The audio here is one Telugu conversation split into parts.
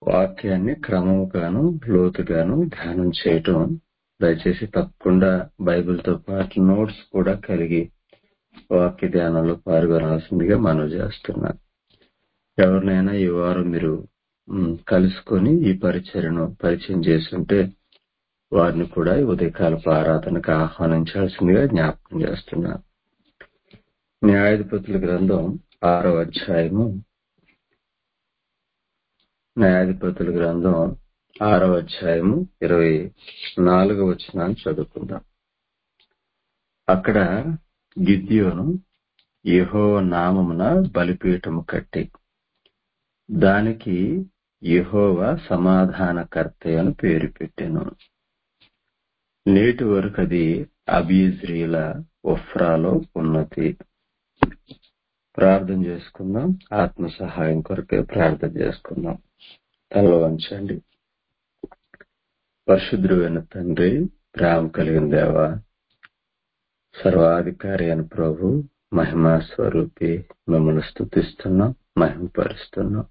వాక్యాన్ని క్రమముగాను లోతుగాను ధ్యానం చేయటం దయచేసి తప్పకుండా బైబిల్తో పాటు నోట్స్ కూడా కలిగి వాక్య ధ్యానంలో పాల్గొనాల్సిందిగా మనవి చేస్తున్నా ఎవరినైనా ఈ వారం మీరు మ్, కలుసుకొని ఈ పరిచయను పరిచయం చేస్తుంటే వారిని కూడా ఈ ఉదయకాలపు ఆరాధనకు ఆహ్వానించాల్సిందిగా జ్ఞాపకం చేస్తున్నా న్యాయాధిపతుల గ్రంథం ఆరో అధ్యాయము న్యాయాధిపతుల గ్రంథం ఆరో అధ్యాయము ఇరవై నాలుగవ వచనాన్ని చదువుకుందాం అక్కడ గిద్యోను యెహో నామమున బలిపీఠము కట్టి దానికి యెహోవా సమాధానకర్త అని పేరు పెట్టెను నేటి వరకు అది అబీజ్రీల ఒఫ్రాలో ఉన్నది ప్రార్థన చేసుకుందాం ఆత్మ సహాయం కొరకే ప్రార్థన చేసుకుందాం తల వంచండి పరిశుద్ధుడైన తండ్రి ప్రేమ కలిగిన దేవ సర్వాధికారి అయిన ప్రభు మహిమా స్వరూపి మిమ్మల్ని స్థుతిస్తున్నాం మహిమపరుస్తున్నాం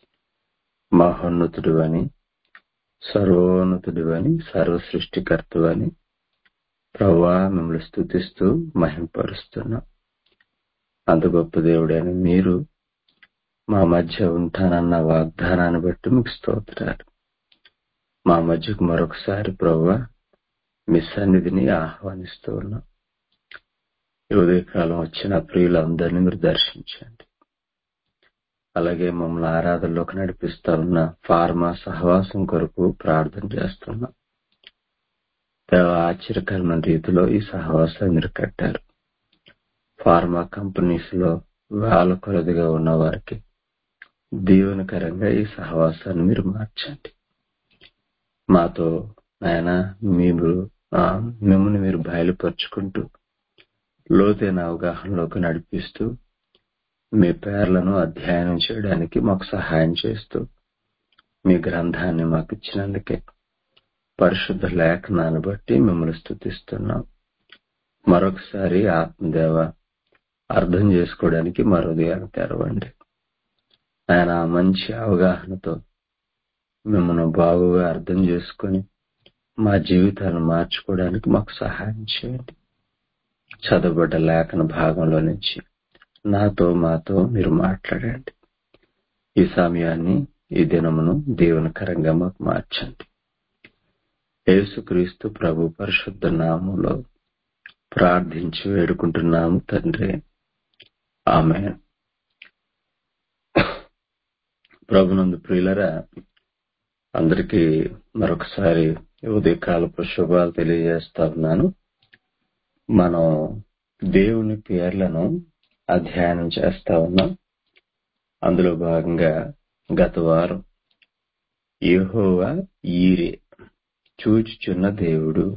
మహోన్నతుడు అని సర్వోన్నతుడు అని సర్వ సృష్టికర్త అని ప్రభా మిమ్మల్ని స్థుతిస్తూ మహిమపరుస్తున్నాం అంత గొప్ప దేవుడైన మీరు మా మధ్య ఉంటానన్న వాగ్దానాన్ని బట్టి మీకు స్తోత్రాలు మా మధ్యకు మరొకసారి ప్రభా మీ సన్నిధిని ఆహ్వానిస్తూ ఉన్నాం ఈ ఉదయకాలం వచ్చిన ప్రియులందరినీ మీరు దర్శించండి అలాగే మమ్మల్ని ఆరాధనలోకి నడిపిస్తా ఉన్న ఫార్మా సహవాసం కొరకు ప్రార్థన చేస్తున్నాం దేవ ఆశ్చర్యకరమైన రీతిలో ఈ సహవాసాన్ని మీరు కట్టారు ఫార్మా కంపెనీస్ లో వేల కొలదిగా ఉన్న వారికి దీవెనకరంగా ఈ సహవాసాన్ని మీరు మార్చండి మాతో ఆయన మీరు ఆ, మిమ్మల్ని మీరు బయలుపరుచుకుంటూ లోతైన అవగాహనలోకి నడిపిస్తూ మీ పేర్లను అధ్యయనం చేయడానికి మాకు సహాయం చేస్తూ మీ గ్రంథాన్ని మాకు ఇచ్చినందుకే పరిశుద్ధ లేఖనాన్ని బట్టి మిమ్మల్ని స్థుతిస్తున్నాం మరొకసారి ఆత్మదేవ అర్థం చేసుకోవడానికి మరో ఉదయాన్ని తెరవండి ఆయన ఆ మంచి అవగాహనతో మిమ్మల్ని బాగుగా అర్థం చేసుకొని మా జీవితాలను మార్చుకోవడానికి మాకు సహాయం చేయండి చదవబడ్డ లేఖన భాగంలో నుంచి నాతో మాతో మీరు మాట్లాడండి ఈ సమయాన్ని ఈ దినమును దేవునికరంగా మాకు మార్చండి యేసుక్రీస్తు ప్రభు పరిశుద్ధ నామంలో ప్రార్థించి వేడుకుంటున్నాము తండ్రి ఆమె ప్రభునందు ప్రియులరా అందరికీ మరొకసారి ఈ ఉదయకాలపు శుభాలు తెలియజేస్తా ఉన్నాను మనం దేవుని పేర్లను అధ్యయనం చేస్తా ఉన్నాం అందులో భాగంగా గత వారం యెహోవా ఈరే చూచుచున్న దేవుడు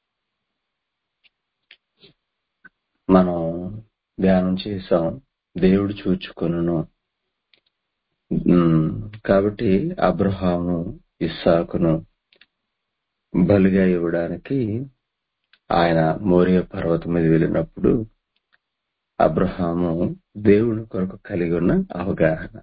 మనం ధ్యానం చేసాం దేవుడు చూచుకొనును ఉమ్, కాబట్టి అబ్రహాము ఇస్సాకును బలిగా ఇవ్వడానికి ఆయన మోరియ పర్వతం మీద వెళ్ళినప్పుడు అబ్రహాము దేవుని కొరకు కలిగి ఉన్న అవగాహన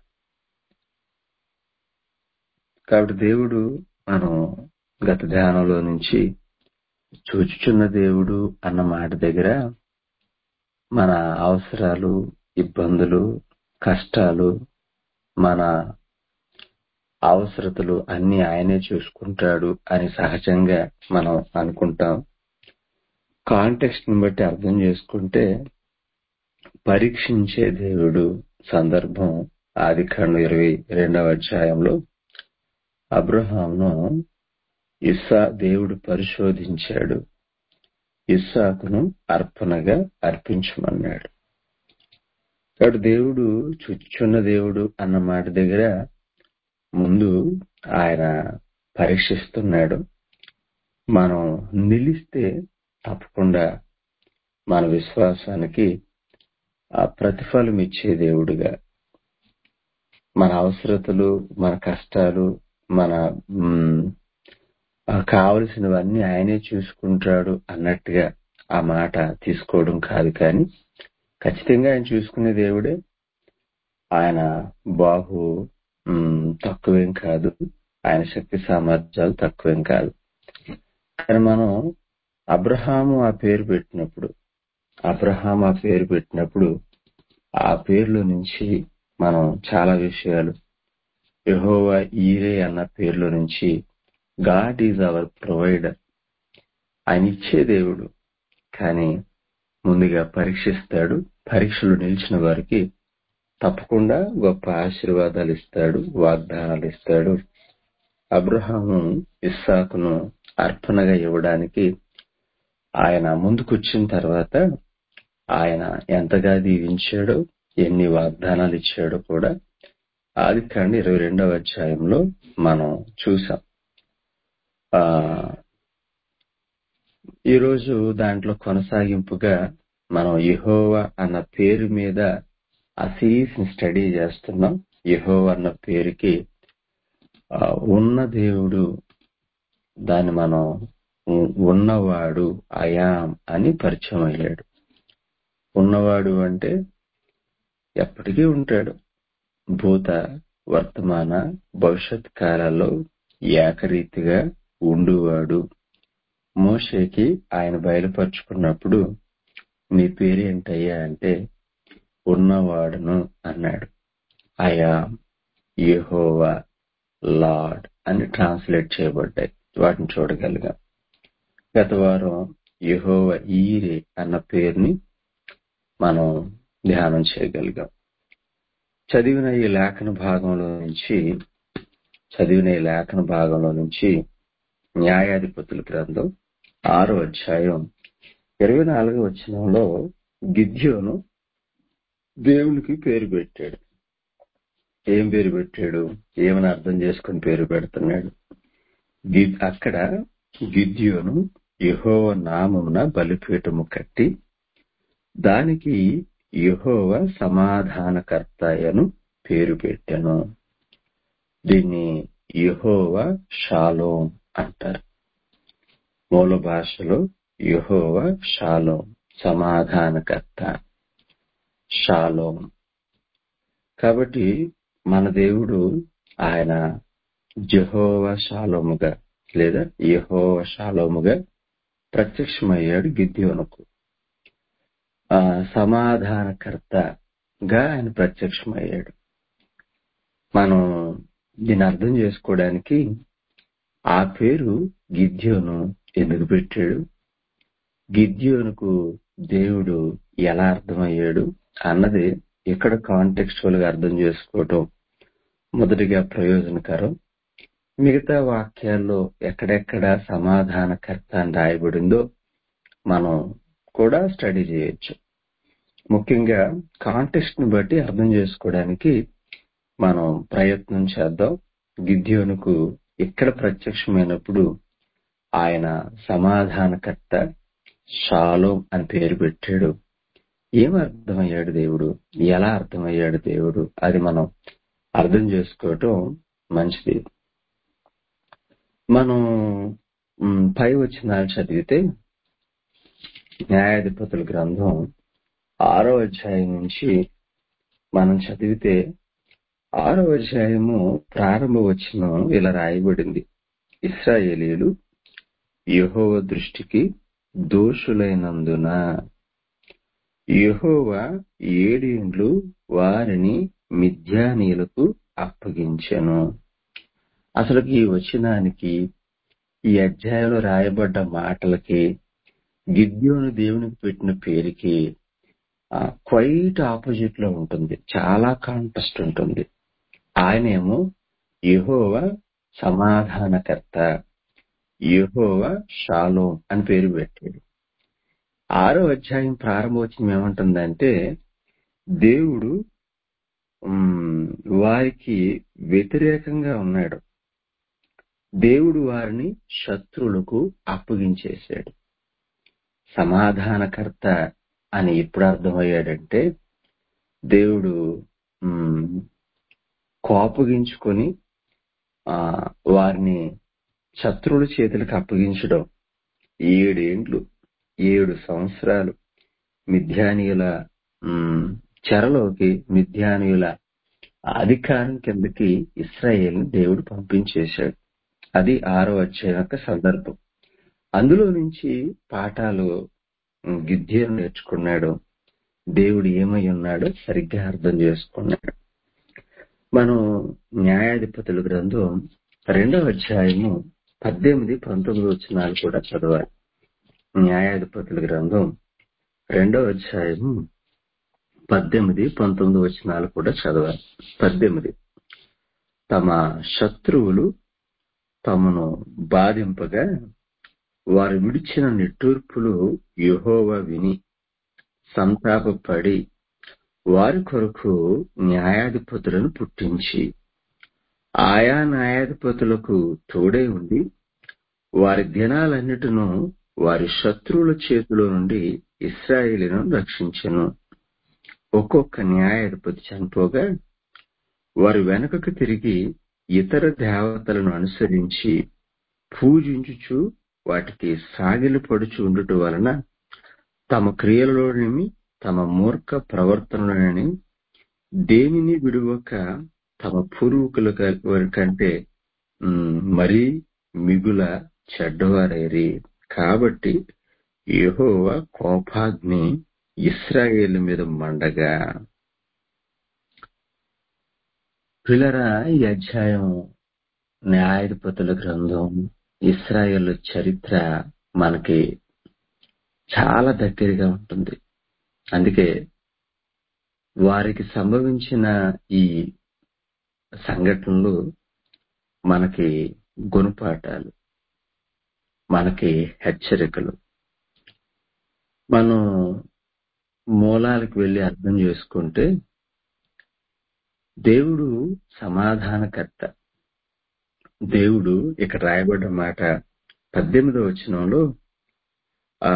కాబట్టి దేవుడు మనం గత ధ్యానంలో నుంచి చూచుచున్న దేవుడు అన్న మాట దగ్గర మన అవసరాలు ఇబ్బందులు కష్టాలు మన అవసరతలు అన్ని ఆయనే చూసుకుంటాడు అని సహజంగా మనం అనుకుంటాం కాంటెక్స్ట్ ని బట్టి అర్థం చేసుకుంటే పరీక్షించే దేవుడు సందర్భం ఆది కాండం ఇరవై రెండవ అధ్యాయంలో అబ్రహాంను ఇస్సా దేవుడు పరిశోధించాడు ఇస్సాకును అర్పణగా అర్పించమన్నాడు కాబట్టి దేవుడు చుచ్చున్న దేవుడు అన్న మాట దగ్గర ముందు ఆయన పరీక్షిస్తున్నాడు మనం నిలిస్తే తప్పకుండా మన విశ్వాసానికి ఆ ప్రతిఫలం ఇచ్చే దేవుడుగా మన అవసరతలు మన కష్టాలు మన మ్, ఆ కావలసినవన్నీ ఆయనే చూసుకుంటాడు అన్నట్టుగా ఆ మాట తీసుకోవడం కాదు కానీ ఖచ్చితంగా ఆయన చూసుకునే దేవుడే ఆయన బాహు మ్, తక్కువేం కాదు ఆయన శక్తి సామర్థ్యాలు తక్కువేం కాదు కానీ మనం అబ్రహాము ఆ పేరు పెట్టినప్పుడు అబ్రహాం ఆ పేరు పెట్టినప్పుడు ఆ పేర్లో నుంచి మనం చాలా విషయాలు యెహోవా ఈరే అన్న పేర్లో నుంచి గాడ్ ఈజ్ అవర్ ప్రొవైడర్ ఆయన ఇచ్చే దేవుడు కానీ ముందుగా పరీక్షిస్తాడు పరీక్షలు నిలిచిన వారికి తప్పకుండా గొప్ప ఆశీర్వాదాలు ఇస్తాడు వాగ్దానాలు ఇస్తాడు అబ్రహాము ఇస్సాకును అర్పణగా ఇవ్వడానికి ఆయన ముందుకొచ్చిన తర్వాత ఆయన ఎంతగా దీవించాడో ఎన్ని వాగ్దానాలు ఇచ్చాడో కూడా ఆది కాండ ఇరవై రెండవ అధ్యాయంలో మనం చూసాం ఆ ఈరోజు దాంట్లో కొనసాగింపుగా మనం యెహోవా అన్న పేరు మీద ఆ సిరీస్ ని స్టడీ చేస్తున్నాం యెహోవా అన్న పేరుకి ఆ, ఉన్న దేవుడు దాన్ని మనం ఉ- ఉన్నవాడు అయాం అని పరిచయం అయ్యాడు ఉన్నవాడు అంటే ఎప్పటికీ ఉంటాడు భూత వర్తమాన భవిష్యత్ కాలాల్లో ఏకరీతిగా ఉండువాడు మోషేకి ఆయన బయలుపరుచుకున్నప్పుడు నీ పేరేంటయ్యా అంటే ఉన్నవాడును అన్నాడు అయా యెహోవా లార్డ్ అని ట్రాన్స్లేట్ చేయబడ్డాయి వాటిని చూడగలిగాం గత వారం యెహోవా ఈరే అన్న పేరుని మనం ధ్యానం చేయగలిగాం చదివిన ఈ లేఖన భాగంలో నుంచి చదివిన ఈ లేఖన భాగంలో నుంచి న్యాయాధిపతుల గ్రంథం ఆరో అధ్యాయం ఇరవై నాలుగో వచనంలో గిద్యోను దేవునికి పేరు పెట్టాడు ఏం పేరు పెట్టాడు ఏమని అర్థం చేసుకుని పేరు పెడుతున్నాడు గి- అక్కడ గిద్యోను యెహోవ నామమున బలిపీఠము కట్టి దానికి యెహోవ సమాధానకర్తయను పేరు పెట్టాను దీన్ని యెహోవ షాలోం అంటారు మూల భాషలో యెహోవ షాలోం సమాధానకర్త షాలోం కాబట్టి మన దేవుడు ఆయన జెహోవా షాలోముగా లేదా యెహోవ షాలోముగా ప్రత్యక్షమయ్యాడు గిద్యోనుకు ఆ సమాధానకర్తగా ఆయన ప్రత్యక్షమయ్యాడు మనం దీన్ని అర్థం చేసుకోవడానికి ఆ పేరు గిద్యోను ఎందుకు పెట్టాడు గిద్యోనుకు దేవుడు ఎలా అర్థమయ్యాడు అన్నది ఇక్కడ కాంటెక్స్చువల్ గా అర్థం చేసుకోవటం మొదటిగా ప్రయోజనకరం మిగతా వాక్యాల్లో ఎక్కడెక్కడ సమాధానకర్త అని రాయబడిందో మనం కూడా స్టడీ చేయొచ్చు ముఖ్యంగా కాంటెక్స్ట్ ని బట్టి అర్థం చేసుకోవడానికి మనం ప్రయత్నం చేద్దాం గిద్యోనుకు ఇక్కడ ప్రత్యక్షమైనప్పుడు ఆయన సమాధానకర్త షాలోం అని పేరు పెట్టాడు ఏం అర్థమయ్యాడు దేవుడు ఎలా అర్థమయ్యాడు దేవుడు అది మనం అర్థం చేసుకోవటం మంచిది మనం మ్, పై వచ్చినాలు చదివితే న్యాయాధిపతుల గ్రంథం ఆరో అధ్యాయం నుంచి మనం చదివితే ఆరో అధ్యాయము ప్రారంభ వచనం ఇలా రాయబడింది ఇస్రాయేలీలు యెహోవ దృష్టికి దోషులైనందున యెహోవా ఏడేండ్లు వారిని మిథ్యానీయులకు అప్పగించెను అసలు ఈ వచనానికి ఈ అధ్యాయంలో రాయబడ్డ మాటలకి గిద్యోను దేవునికి పెట్టిన పేరుకి క్వైట్ ఆపోజిట్ లో ఉంటుంది చాలా కాంటెస్ట్ ఉంటుంది ఆయనేమో యెహోవా సమాధానకర్త యెహోవా షాలోం అని పేరు పెట్టాడు ఆరో అధ్యాయం ప్రారంభోచనం ఏమంటుందంటే దేవుడు ఉమ్, వారికి వ్యతిరేకంగా ఉన్నాడు దేవుడు వారిని శత్రువులకు అప్పగించేశాడు సమాధానకర్త అని ఎప్పుడు అర్థమయ్యాడంటే దేవుడు ఉమ్, కోపగించుకొని ఆ, వారిని శత్రువుల చేతులకు అప్పగించడం ఏడేండ్లు ఏడు సంవత్సరాలు మిథ్యానీయుల ఉమ్, చెరలోకి మిథ్యానీయుల ఆ అధికారం కిందకి ఇస్రాయేల్ దేవుడు పంపించేశాడు అది ఆరో అధ్యాయం యొక్క సందర్భం అందులో నుంచి పాఠాలు ఉమ్, గిద్యోను నేర్చుకున్నాడు దేవుడు ఏమై ఉన్నాడో సరిగ్గా అర్థం చేసుకున్నాడు మనం న్యాయాధిపతుల గ్రంథం రెండవ అధ్యాయము పద్దెనిమిది పంతొమ్మిది వచనాలు కూడా చదవాలి న్యాయాధిపతుల గ్రంథం రెండవ అధ్యాయము పద్దెనిమిది పంతొమ్మిది వచనాలు కూడా చదవాలి పద్దెనిమిది తమ శత్రువులు తమను బాధింపగా వారు విడిచిన నిట్టూర్పులు యెహోవా విని సంతాపపడి వారి కొరకు న్యాయాధిపతులను పుట్టించి ఆయా న్యాయాధిపతులకు తోడై ఉండి వారి దినాలన్నిటిను వారి శత్రువుల చేతిలో నుండి ఇస్రాయేలీను రక్షించెను ఒక్కొక్క న్యాయాధిపతి చనిపోగా వారి వెనుకకు తిరిగి ఇతర దేవతలను అనుసరించి పూజించుచు వాటికి సాగిలపడుచు ఉండుట వలన తమ క్రియలలోని తమ మూర్ఖ ప్రవర్తనలోని దేనిని విడువక తమ పూర్వీకుల క- కంటే ఉమ్, మరీ మిగుల చెడ్డవారైరి కాబట్టి యెహోవా కోపాగ్ని ఇస్రాయేల్ మీద మండగా పిల్లరా ఈ అధ్యాయం న్యాయాధిపతుల గ్రంథం ఇస్రాయేల్ చరిత్ర మనకి చాలా దగ్గరగా ఉంటుంది అందుకే వారికి సంభవించిన ఈ సంఘటనలు మనకి గుణపాఠాలు మనకి హెచ్చరికలు మనం మూలాలకు వెళ్లి అర్థం చేసుకుంటే దేవుడు సమాధానకర్త దేవుడు ఇక్కడ రాయబడ్డ మాట పద్దెనిమిదో వచనంలో ఆ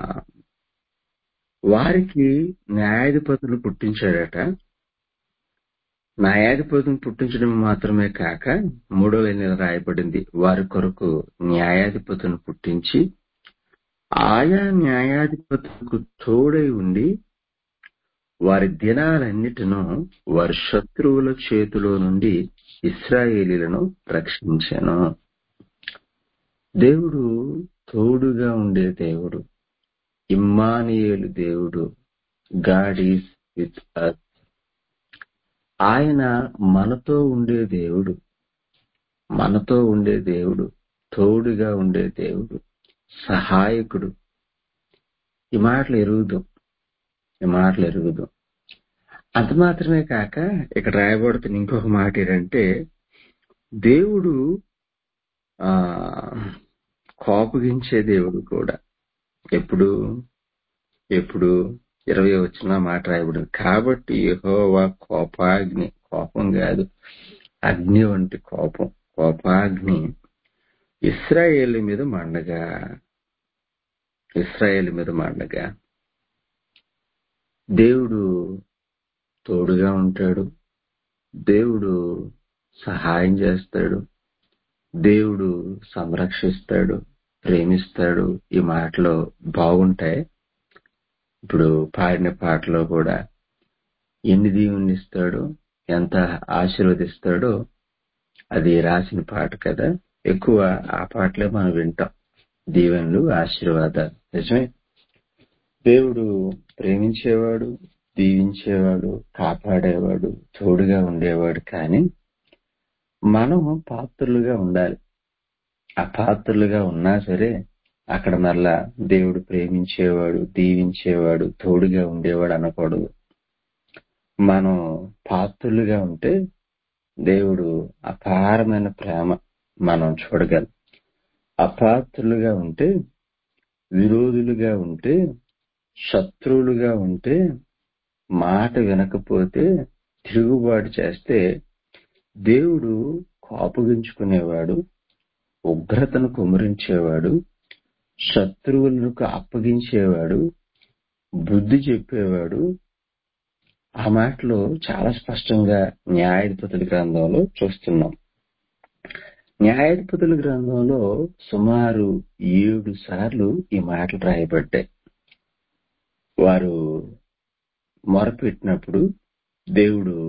వారికి న్యాయాధిపతులు పుట్టించాడట న్యాయాధిపతులను పుట్టించడం మాత్రమే కాక మూడో లైన్ రాయబడింది వారి కొరకు న్యాయాధిపతులను పుట్టించి ఆయా న్యాయాధిపతులకు తోడై ఉండి వారి దినాలన్నిటిను వారి శత్రువుల చేతిలో నుండి ఇస్రాయేలీలను రక్షించాను దేవుడు తోడుగా ఉండే దేవుడు ఇమ్మానియేలు దేవుడు గాడ్ ఈజ్ విత్ అస్ ఆయన మనతో ఉండే దేవుడు మనతో ఉండే దేవుడు తోడుగా ఉండే దేవుడు సహాయకుడు ఈ మాటలు ఎరుగుదాం ఈ మాటలు ఎరుగుదాం అంత మాత్రమే కాక ఇక్కడ రాయబడుతున్న ఇంకొక మాట ఏంటంటే దేవుడు ఆ కోపగించే దేవుడు కూడా ఎప్పుడు ఎప్పుడు ఇరవై వచ్చిన మాట రాయబడింది కాబట్టి యెహోవా కోపాగ్ని కోపం కాదు అగ్ని వంటి కోపం కోపాగ్ని ఇస్రాయేల్ మీద మండగా ఇస్రాయేల్ మీద మండగా దేవుడు తోడుగా ఉంటాడు దేవుడు సహాయం చేస్తాడు దేవుడు సంరక్షిస్తాడు ప్రేమిస్తాడు ఈ మాటలు బాగుంటాయి ఇప్పుడు పాడిన పాటలో కూడా ఎన్ని దీవునిస్తాడో ఎంత ఆశీర్వదిస్తాడో అది రాసిన పాట కదా ఎక్కువ ఆ పాటలే మనం వింటాం దీవెనలు ఆశీర్వాదాలు నిజమే దేవుడు ప్రేమించేవాడు దీవించేవాడు కాపాడేవాడు తోడుగా ఉండేవాడు కానీ మనం పాత్రులుగా ఉండాలి ఆ పాత్రులుగా ఉన్నా సరే అక్కడ మరలా దేవుడు ప్రేమించేవాడు దీవించేవాడు తోడుగా ఉండేవాడు అనకూడదు మనం పాత్రులుగా ఉంటే దేవుడు అపారమైన ప్రేమ మనం చూడగలం అపాత్రులుగా ఉంటే విరోధులుగా ఉంటే శత్రువులుగా ఉంటే మాట వినకపోతే తిరుగుబాటు చేస్తే దేవుడు కోపగించుకునేవాడు ఉగ్రతను కుమరించేవాడు శత్రువులకు అప్పగించేవాడు బుద్ధి చెప్పేవాడు ఆ మాటలో చాలా స్పష్టంగా న్యాయాధిపతుల గ్రంథంలో చూస్తున్నాం న్యాయాధిపతుల గ్రంథంలో సుమారు ఏడు సార్లు ఈ మాటలు రాయబడ్డాయి వారు మొరపెట్టినప్పుడు దేవుడు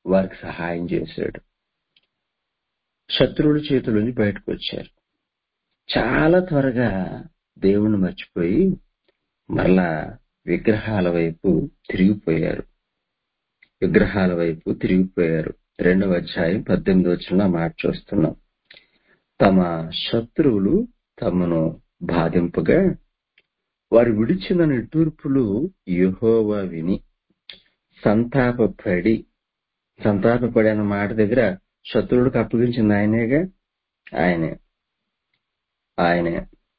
వారికి సహాయం చేశాడు శత్రువుల చేతుల నుంచి బయటకు వచ్చారు చాలా త్వరగా దేవుణ్ణి మర్చిపోయి మరలా విగ్రహాల వైపు తిరిగిపోయారు విగ్రహాల వైపు తిరిగిపోయారు రెండవ అధ్యాయం పద్దెనిమిది వచ్చిన మాట చూస్తున్నాం తమ శత్రువులు తమను బాధింపగా వారు విడిచిన నిట్టూర్పులు యెహోవా విని సంతాపపడి సంతాపపడి అన్న మాట దగ్గర శత్రువులకు అప్పగించింది ఆయనేగా ఆయనే ఆయనే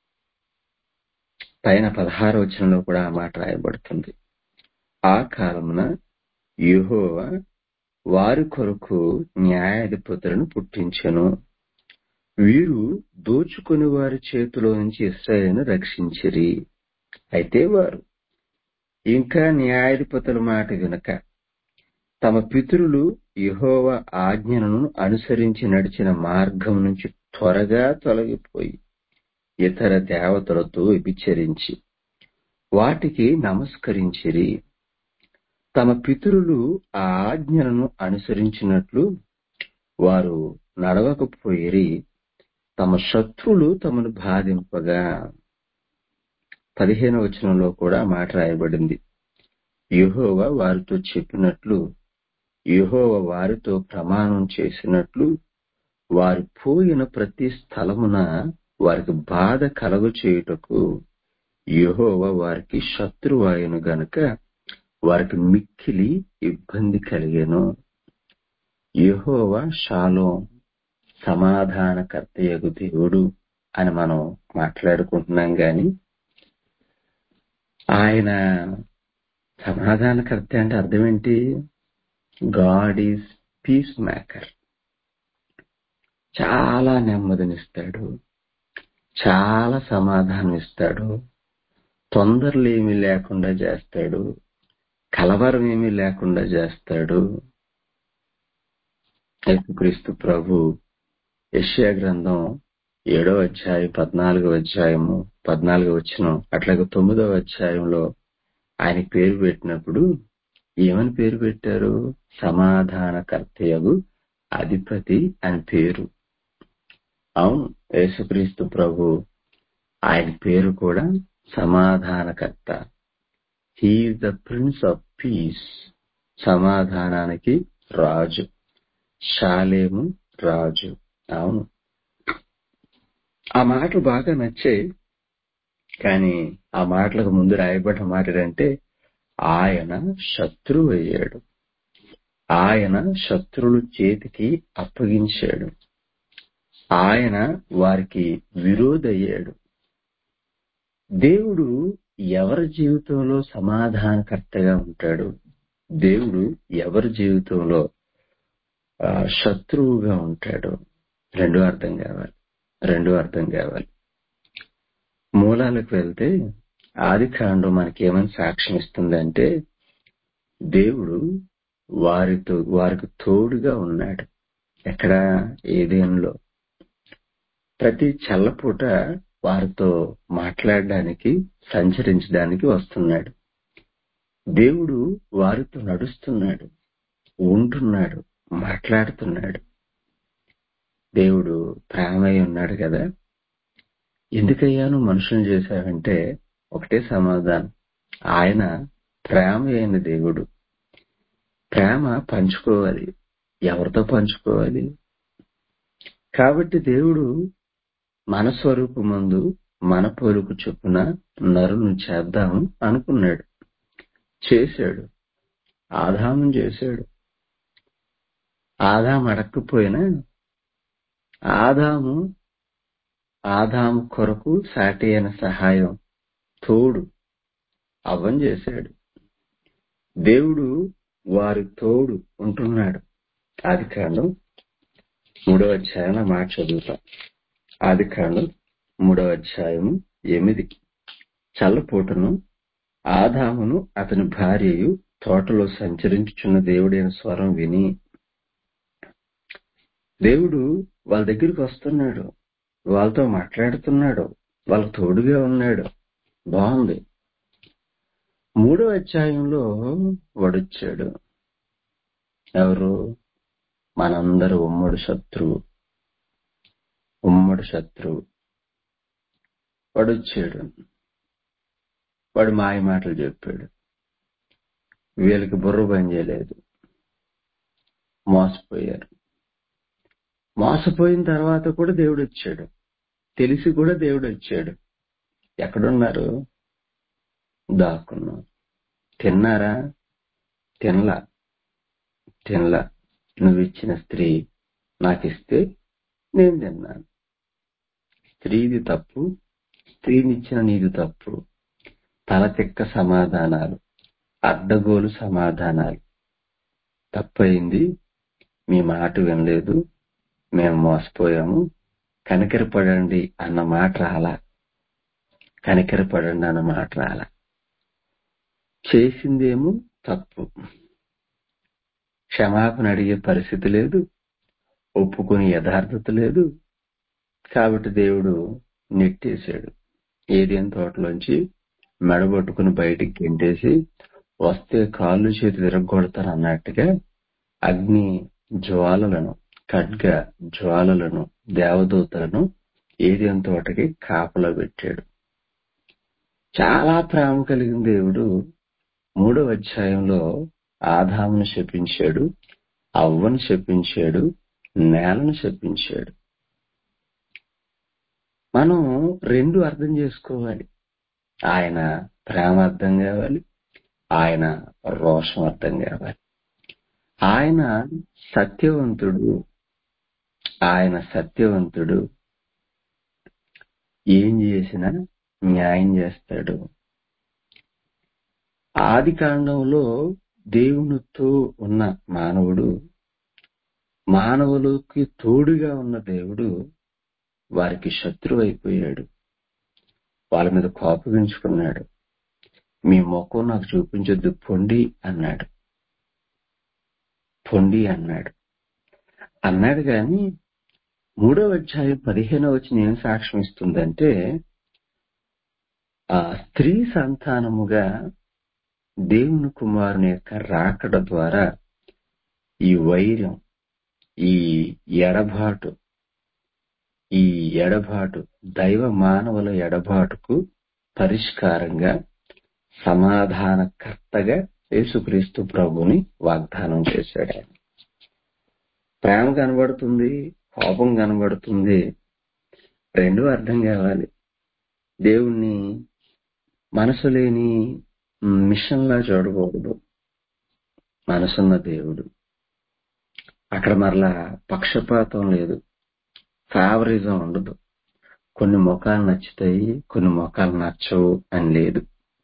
పైన పదహారు వచనంలో కూడా ఆ మాట రాయబడుతుంది ఆ కాలమున యెహోవా వారి కొరకు న్యాయాధిపతులను పుట్టించెను వీరు దోచుకుని వారి చేతిలో నుంచి ఇస్రాయేల్ను రక్షించిరి అయితే వారు ఇంకా న్యాయాధిపతుల మాట వినక తమ పితరులు యెహోవ ఆజ్ఞలను అనుసరించి నడిచిన మార్గం నుంచి త్వరగా తొలగిపోయి ఇతర దేవతలతో వ్యభిచరించి వాటికి నమస్కరించిరి తమ పితరులు ఆ ఆజ్ఞలను అనుసరించినట్లు వారు నడవకపోయిరి తమ శత్రులు తమను బాధింపగా పదిహేను వచనంలో కూడా మాట రాయబడింది యెహోవ వారితో చెప్పినట్లు యెహోవ వారితో ప్రమాణం చేసినట్లు వారు పోయిన ప్రతి స్థలమున వారికి బాధ కలగ చేయుటకు యెహోవ వారికి శత్రువాయును గనుక వారికి మిక్కిలి ఇబ్బంది కలిగెను యెహోవ షాలోం సమాధానకర్తయగు దేవుడు అని మనం మాట్లాడుకుంటున్నాం గాని ఆయన సమాధానకర్త అంటే అర్థం ఏంటి గాడ్ ఈజ్ పీస్ మేకర్ చాలా నెమ్మదినిస్తాడు చాలా సమాధానం ఇస్తాడు తొందరలు ఏమీ లేకుండా చేస్తాడు కలవరం ఏమీ లేకుండా చేస్తాడు యేసుక్రీస్తు ప్రభు యెషయా గ్రంథం ఏడో అధ్యాయం పద్నాలుగో అధ్యాయము పద్నాలుగో వచ్చిన అట్లాగే తొమ్మిదవ అధ్యాయంలో ఆయన పేరు పెట్టినప్పుడు ఏమని పేరు పెట్టారు సమాధానకర్తయగు అధిపతి అని పేరు అవును యేసుక్రీస్తు ప్రభు ఆయన పేరు కూడా సమాధానకర్త he is the prince of peace సమాధానానికి రాజు షాలేము రాజు అవును ఆ మాటలు బాగా నచ్చాయి కానీ ఆ మాటలకు ముందు రాయబడిన మాట ఏంటంటే ఆయన శత్రువు అయ్యాడు ఆయన శత్రువుల చేతికి అప్పగించాడు ఆయన వారికి విరోధయ్యాడు దేవుడు ఎవరి జీవితంలో సమాధానకర్తగా ఉంటాడు దేవుడు ఎవరి జీవితంలో ఆ, శత్రువుగా ఉంటాడు రెండు అర్థం కావాలి రెండు అర్థం కావాలి మూలాలకు వెళ్తే ఆది కాండం మనకేమని సాక్ష్యం ఇస్తుందంటే దేవుడు వారితో వారికి తోడుగా ఉన్నాడు ఎక్కడ ఏదేనులో ప్రతి చల్లపూట వారితో మాట్లాడడానికి సంచరించడానికి వస్తున్నాడు దేవుడు వారితో నడుస్తున్నాడు ఉంటున్నాడు మాట్లాడుతున్నాడు దేవుడు ప్రేమై ఉన్నాడు కదా ఎందుకయ్యా నువ్వు మనుషులు చేశావంటే ఒకటే సమాధానం ఆయన ప్రేమ అయిన దేవుడు ప్రేమ పంచుకోవాలి ఎవరితో పంచుకోవాలి కాబట్టి దేవుడు మన స్వరూపమందు మన పోలుకు చొప్పున నరును చేద్దాం అనుకున్నాడు చేశాడు ఆదాము చేశాడు ఆదాము అడక్కపోయినా ఆదాము ఆదాము కొరకు సాటి అయిన సహాయం తోడు అవ్వం చేశాడు దేవుడు వారి తోడు ఉంటున్నాడు ఆది కాండం మూడవ అధ్యాయం ఆ మాట చదువుతాం ఆది కాండం మూడవ అధ్యాయము ఎనిమిది చల్లపూటను ఆదామును అతని భార్యయు తోటలో సంచరించుచున్న దేవుడైన స్వరం విని దేవుడు వాళ్ళ దగ్గరికి వస్తున్నాడు వాళ్ళతో మాట్లాడుతున్నాడు వాళ్ళ తోడుగా ఉన్నాడు బాగుంది మూడో అధ్యాయంలో వడొచ్చాడు ఎవరు మనందరూ ఉమ్మడి శత్రువు ఉమ్మడి శత్రువు వాడు వచ్చాడు వాడు మాయ మాటలు చెప్పాడు వీళ్ళకి బుర్ర పని చేయలేదు మోసపోయారు మోసపోయిన తర్వాత కూడా దేవుడు వచ్చాడు తెలిసి కూడా దేవుడు వచ్చాడు ఎక్కడున్నారు దాక్కున్నాం తిన్నారా తినలా తినలా నువ్వు ఇచ్చిన స్త్రీ నాకిస్తే నేను తిన్నాను స్త్రీది తప్పు స్త్రీనిచ్చిన నీది తప్పు తల తిక్క సమాధానాలు అడ్డగోలు సమాధానాలు తప్పయింది మీ మాట వినలేదు మేము మోసపోయాము కనికరపడండి అన్న మాట రాలా కనికరపడండి అన్న మాట రాలా చేసిందేమో తప్పు క్షమాపణ అడిగే పరిస్థితి లేదు ఒప్పుకుని యథార్థత లేదు కాబట్టి దేవుడు నెట్టేశాడు ఏదేం తోటలోంచి మెడబట్టుకుని బయటికి గెంటేసి వస్తే కాళ్ళు చేతి విరగొడతాను అన్నట్టుగా అగ్ని జ్వాలలను ఖడ్గ జ్వాలలను దేవదూతలను ఏదేం తోటకి కాపలా పెట్టాడు చాలా ప్రేమ కలిగిన దేవుడు మూడవ అధ్యాయంలో ఆదామును శపించాడు అవ్వను శపించాడు నేలను శపించాడు మనం రెండు అర్థం చేసుకోవాలి ఆయన ప్రేమ అర్థం కావాలి ఆయన రోషం అర్థం కావాలి ఆయన సత్యవంతుడు ఆయన సత్యవంతుడు ఏం చేసినా న్యాయం చేస్తాడు ఆది కాండంలో దేవునితో ఉన్న మానవుడు మానవులకి తోడుగా ఉన్న దేవుడు వారికి శత్రువు అయిపోయాడు వాళ్ళ మీద కోపగించుకున్నాడు మీ ముఖం నాకు చూపించొద్దు పొండి అన్నాడు పొండి అన్నాడు అన్నాడు గాని మూడవ అధ్యాయం పదిహేనవ వచ్చిన ఏం సాక్ష్యం ఇస్తుందంటే ఆ స్త్రీ సంతానముగా దేవుని కుమారుని యొక్క రాకడ ద్వారా ఈ వైర్యం ఈ ఎడబాటు ఈ ఎడబాటు దైవ మానవుల ఎడబాటుకు పరిష్కారంగా సమాధానకర్తగా యేసుక్రీస్తు ప్రభుని వాగ్దానం చేశాడు ఆయన ప్రేమ కనబడుతుంది కోపం కనబడుతుంది రెండు అర్థం కావాలి దేవుణ్ణి మనసు లేని మిషన్లా చూడకూడదు మనసున్న దేవుడు అక్కడ మరలా పక్షపాతం లేదు ఫేవరిజం ఉండదు కొన్ని ముఖాలు నచ్చుతాయి కొన్ని ముఖాలు నచ్చవు అని లేదు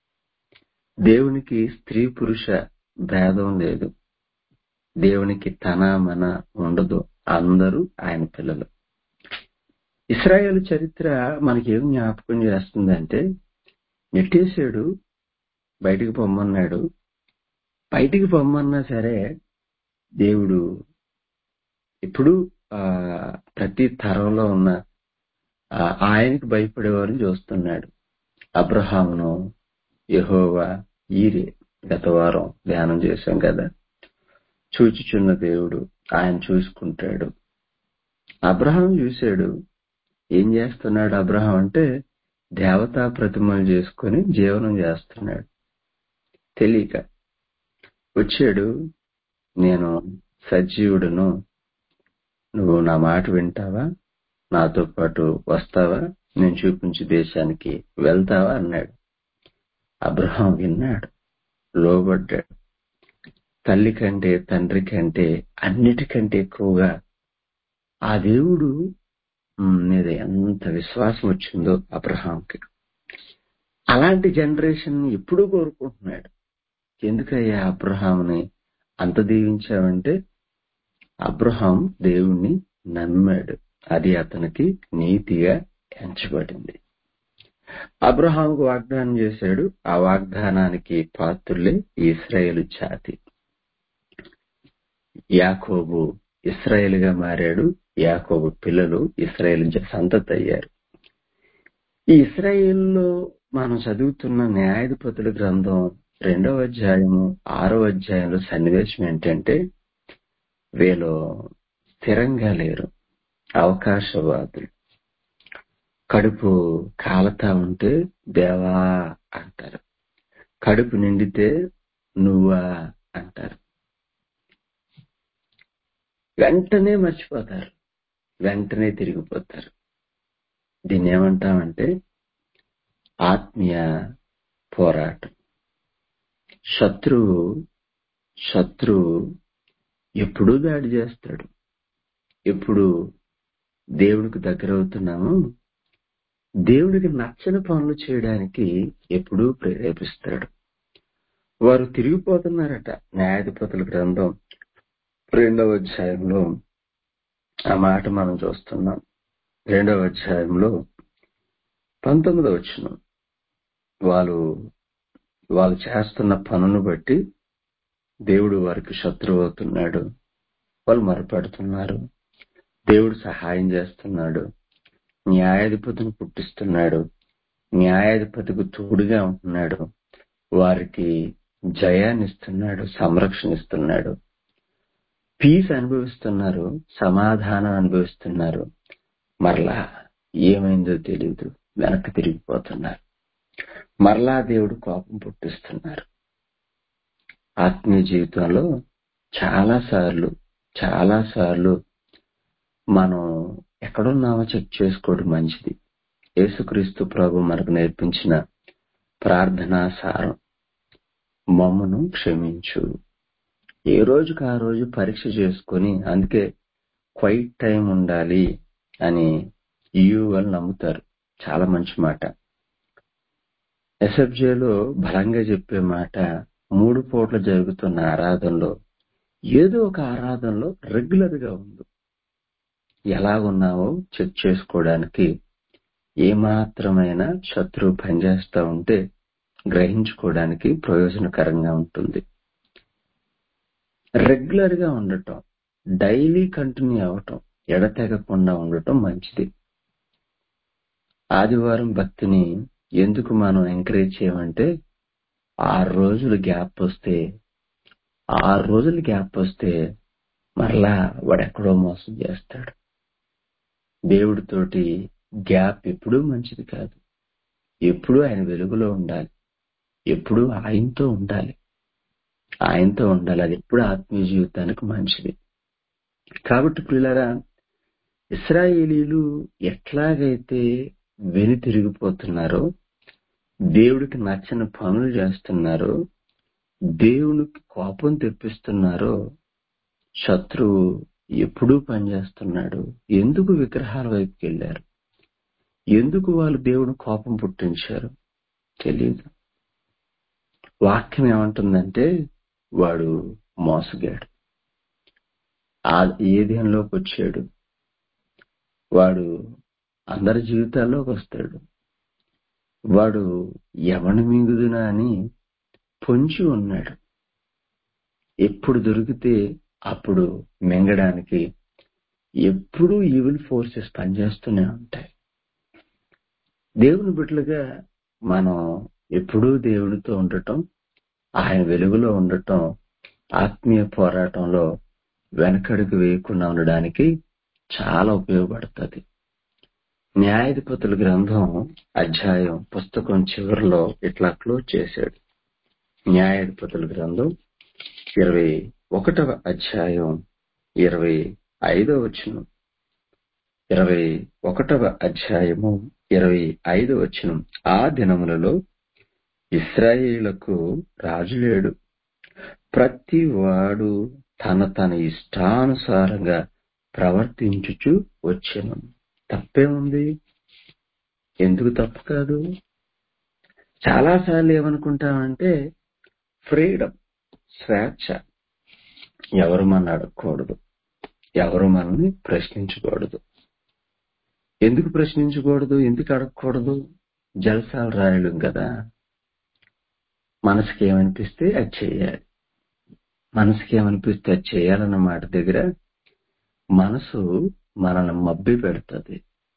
దేవునికి స్త్రీ పురుష భేదం లేదు దేవునికి తన మన ఉండదు అందరూ ఆయన పిల్లలు ఇస్రాయేల్ చరిత్ర మనకేం జ్ఞాపకం చేస్తుందంటే నెట్టేశాడు బయటికి పొమ్మన్నాడు బయటికి పొమ్మన్నా సరే దేవుడు ఇప్పుడు ఆ ప్రతి తరంలో ఉన్న ఆ, ఆయనకి భయపడేవారిని చూస్తున్నాడు అబ్రహామును యెహోవా ఈరే గత వారం ధ్యానం చేశాం కదా చూచుచున్న దేవుడు ఆయన చూసుకుంటాడు అబ్రహాం చూశాడు ఏం చేస్తున్నాడు అబ్రహాం అంటే దేవతా ప్రతిమలు చేసుకొని జీవనం చేస్తున్నాడు తెలియక వచ్చాడు నేను సజీవుడును నువ్వు నా మాట వింటావా నాతో పాటు వస్తావా నేను చూపించే దేశానికి వెళ్తావా అన్నాడు అబ్రహాం విన్నాడు లోబడ్డాడు తల్లి కంటే తండ్రి కంటే అన్నిటికంటే ఎక్కువగా ఆ దేవుడు మ్, మీద ఎంత విశ్వాసం వచ్చిందో అబ్రహాంకి అలాంటి జనరేషన్ ఎప్పుడూ కోరుకుంటున్నాడు ఎందుకయ్యా అబ్రహాంని అంత దీవించావంటే అబ్రహాం దేవుణ్ణి నమ్మాడు అది అతనికి నీతిగా ఎంచబడింది అబ్రహాంకు వాగ్దానం చేశాడు ఆ వాగ్దానానికి పాత్రులే ఇస్రాయేలు జాతి యాకోబు ఇస్రాయేలుగా మారాడు యాకోబు పిల్లలు ఇస్రాయేల్ సంతతి అయ్యారు ఈ ఇస్రాయేల్లో మనం చదువుతున్న న్యాయాధిపతుల గ్రంథం రెండవ అధ్యాయము ఆరో అధ్యాయంలో సన్నివేశం ఏంటంటే వీళ్ళు స్థిరంగా లేరు అవకాశవాదులు కడుపు కాలతా ఉంటే దేవా అంటారు కడుపు నిండితే నువ్వా అంటారు వెంటనే మర్చిపోతారు వెంటనే తిరిగిపోతారు దీన్ని ఏమంటామంటే ఆత్మీయ పోరాటం శత్రువు శత్రువు ఎప్పుడూ దాడి చేస్తాడు ఎప్పుడు దేవుడికి దగ్గర అవుతున్నాము దేవుడికి నచ్చని పనులు చేయడానికి ఎప్పుడూ ప్రేరేపిస్తాడు వారు తిరిగిపోతున్నారట న్యాయాధిపతుల గ్రంథం రెండవ అధ్యాయంలో ఆ మాట మనం చూస్తున్నాం రెండవ అధ్యాయంలో పంతొమ్మిదవ వచ్చిన వాళ్ళు వాళ్ళు చేస్తున్న పనును బట్టి దేవుడు వారికి శత్రువు అవుతున్నాడు వాళ్ళు మొరపెడుతున్నారు దేవుడు సహాయం చేస్తున్నాడు న్యాయాధిపతిని పుట్టిస్తున్నాడు న్యాయాధిపతికి తోడుగా ఉంటున్నాడు వారికి జయాన్ని ఇస్తున్నాడు సంరక్షణ ఇస్తున్నాడు పీస్ అనుభవిస్తున్నారు సమాధానం అనుభవిస్తున్నారు మరలా ఏమైందో తెలియదు వెనక్కి తిరిగిపోతున్నారు మరలా దేవుడు కోపం పుట్టిస్తున్నారు ఆత్మీయ జీవితంలో చాలా సార్లు చాలా సార్లు మనం ఎక్కడున్నామో చెక్ చేసుకోవడం మంచిది యేసుక్రీస్తు ప్రభు మనకు నేర్పించిన ప్రార్థనా సారం మమ్మను క్షమించు ఏ రోజుకు ఆ రోజు పరీక్ష చేసుకొని అందుకే క్వైట్ టైం ఉండాలి అని యూ వాళ్ళు నమ్ముతారు చాలా మంచి మాట ఎస్ఎఫ్జేలో బలంగా చెప్పే మాట మూడు పూట్ల జరుగుతున్న ఆరాధనలో ఏదో ఒక ఆరాధనలో రెగ్యులర్ గా ఉంది ఎలా ఉన్నావో చెక్ చేసుకోవడానికి ఏమాత్రమైన శత్రువు పనిచేస్తా ఉంటే గ్రహించుకోవడానికి ప్రయోజనకరంగా ఉంటుంది రెగ్యులర్ గా ఉండటం డైలీ కంటిన్యూ అవటం ఎడతెగకుండా ఉండటం మంచిది ఆదివారం భక్తిని ఎందుకు మనం ఎంకరేజ్ చేయమంటే ఆరు రోజులు గ్యాప్ వస్తే ఆరు రోజులు గ్యాప్ వస్తే మరలా వాడు ఎక్కడో మోసం చేస్తాడు దేవుడితోటి గ్యాప్ ఎప్పుడూ మంచిది కాదు ఎప్పుడూ ఆయన వెలుగులో ఉండాలి ఎప్పుడూ ఆయనతో ఉండాలి ఆయనతో ఉండాలి అది ఎప్పుడు ఆత్మీయ జీవితానికి మంచిది కాబట్టి పిల్లరా ఇస్రాయేలీలు ఎట్లాగైతే వెను తిరిగిపోతున్నారో దేవుడికి నచ్చని పనులు చేస్తున్నారో దేవునికి కోపం తెప్పిస్తున్నారో శత్రువు ఎప్పుడూ పనిచేస్తున్నాడు ఎందుకు విగ్రహాల వైపుకి వెళ్ళారు ఎందుకు వాళ్ళు దేవుని కోపం పుట్టించారు తెలియదు వాక్యం ఏమంటుందంటే వాడు మోసగాడు ఆ ఏదేంలోకి వచ్చాడు వాడు అందరి జీవితాల్లోకి వస్తాడు వాడు ఎవని మింగుదునా అని పొంచి ఉన్నాడు ఎప్పుడు దొరికితే అప్పుడు మింగడానికి ఎప్పుడూ ఈవిల్ ఫోర్సెస్ పనిచేస్తూనే ఉంటాయి దేవుని బిడ్డలుగా మనం ఎప్పుడూ దేవుడితో ఉండటం ఆయన వెలుగులో ఉండటం ఆత్మీయ పోరాటంలో వెనకడుగు వేయకుండా ఉండడానికి చాలా ఉపయోగపడుతుంది న్యాయాధిపతుల గ్రంథం అధ్యాయం పుస్తకం చివరిలో ఇట్లా క్లోజ్ చేశాడు న్యాయాధిపతుల గ్రంథం ఇరవై ఒకటవ అధ్యాయం ఇరవై ఐదవ వచనం ఇరవై ఒకటవ అధ్యాయము ఇరవై ఐదవ వచనం ఆ దినములలో ఇస్రాయేలులకు రాజు లేడు ప్రతి వాడు తన తన ఇష్టానుసారంగా ప్రవర్తించుచు వచ్చెను తప్పేముంది ఎందుకు తప్పు కాదు చాలాసార్లు ఏమనుకుంటామంటే ఫ్రీడమ్ స్వేచ్ఛ ఎవరు మన అడగకూడదు ఎవరు మనల్ని ప్రశ్నించకూడదు ఎందుకు ప్రశ్నించకూడదు ఎందుకు అడగకూడదు జలసాలు రాయలేం కదా మనసుకి ఏమనిపిస్తే అది చేయాలి మనసుకి ఏమనిపిస్తే అది చేయాలన్న మాట దగ్గర మనసు మనల్ని మబ్బి పెడుతుంది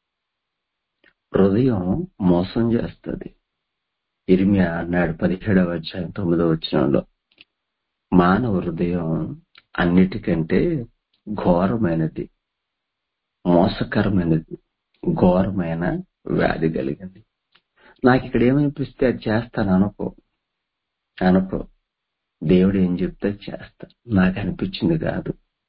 హృదయం మోసం చేస్తుంది ఇరిమియా అన్నాడు పదిహేడవ అధ్యాయం తొమ్మిదవ వచనంలో మానవ హృదయం అన్నిటికంటే ఘోరమైనది మోసకరమైనది ఘోరమైన వ్యాధి కలిగింది నాకు ఇక్కడ ఏమనిపిస్తే అది చేస్తాను అనుకో అనుకో దేవుడు ఏం చెప్తే అది చేస్తా నాకు అనిపించింది కాదు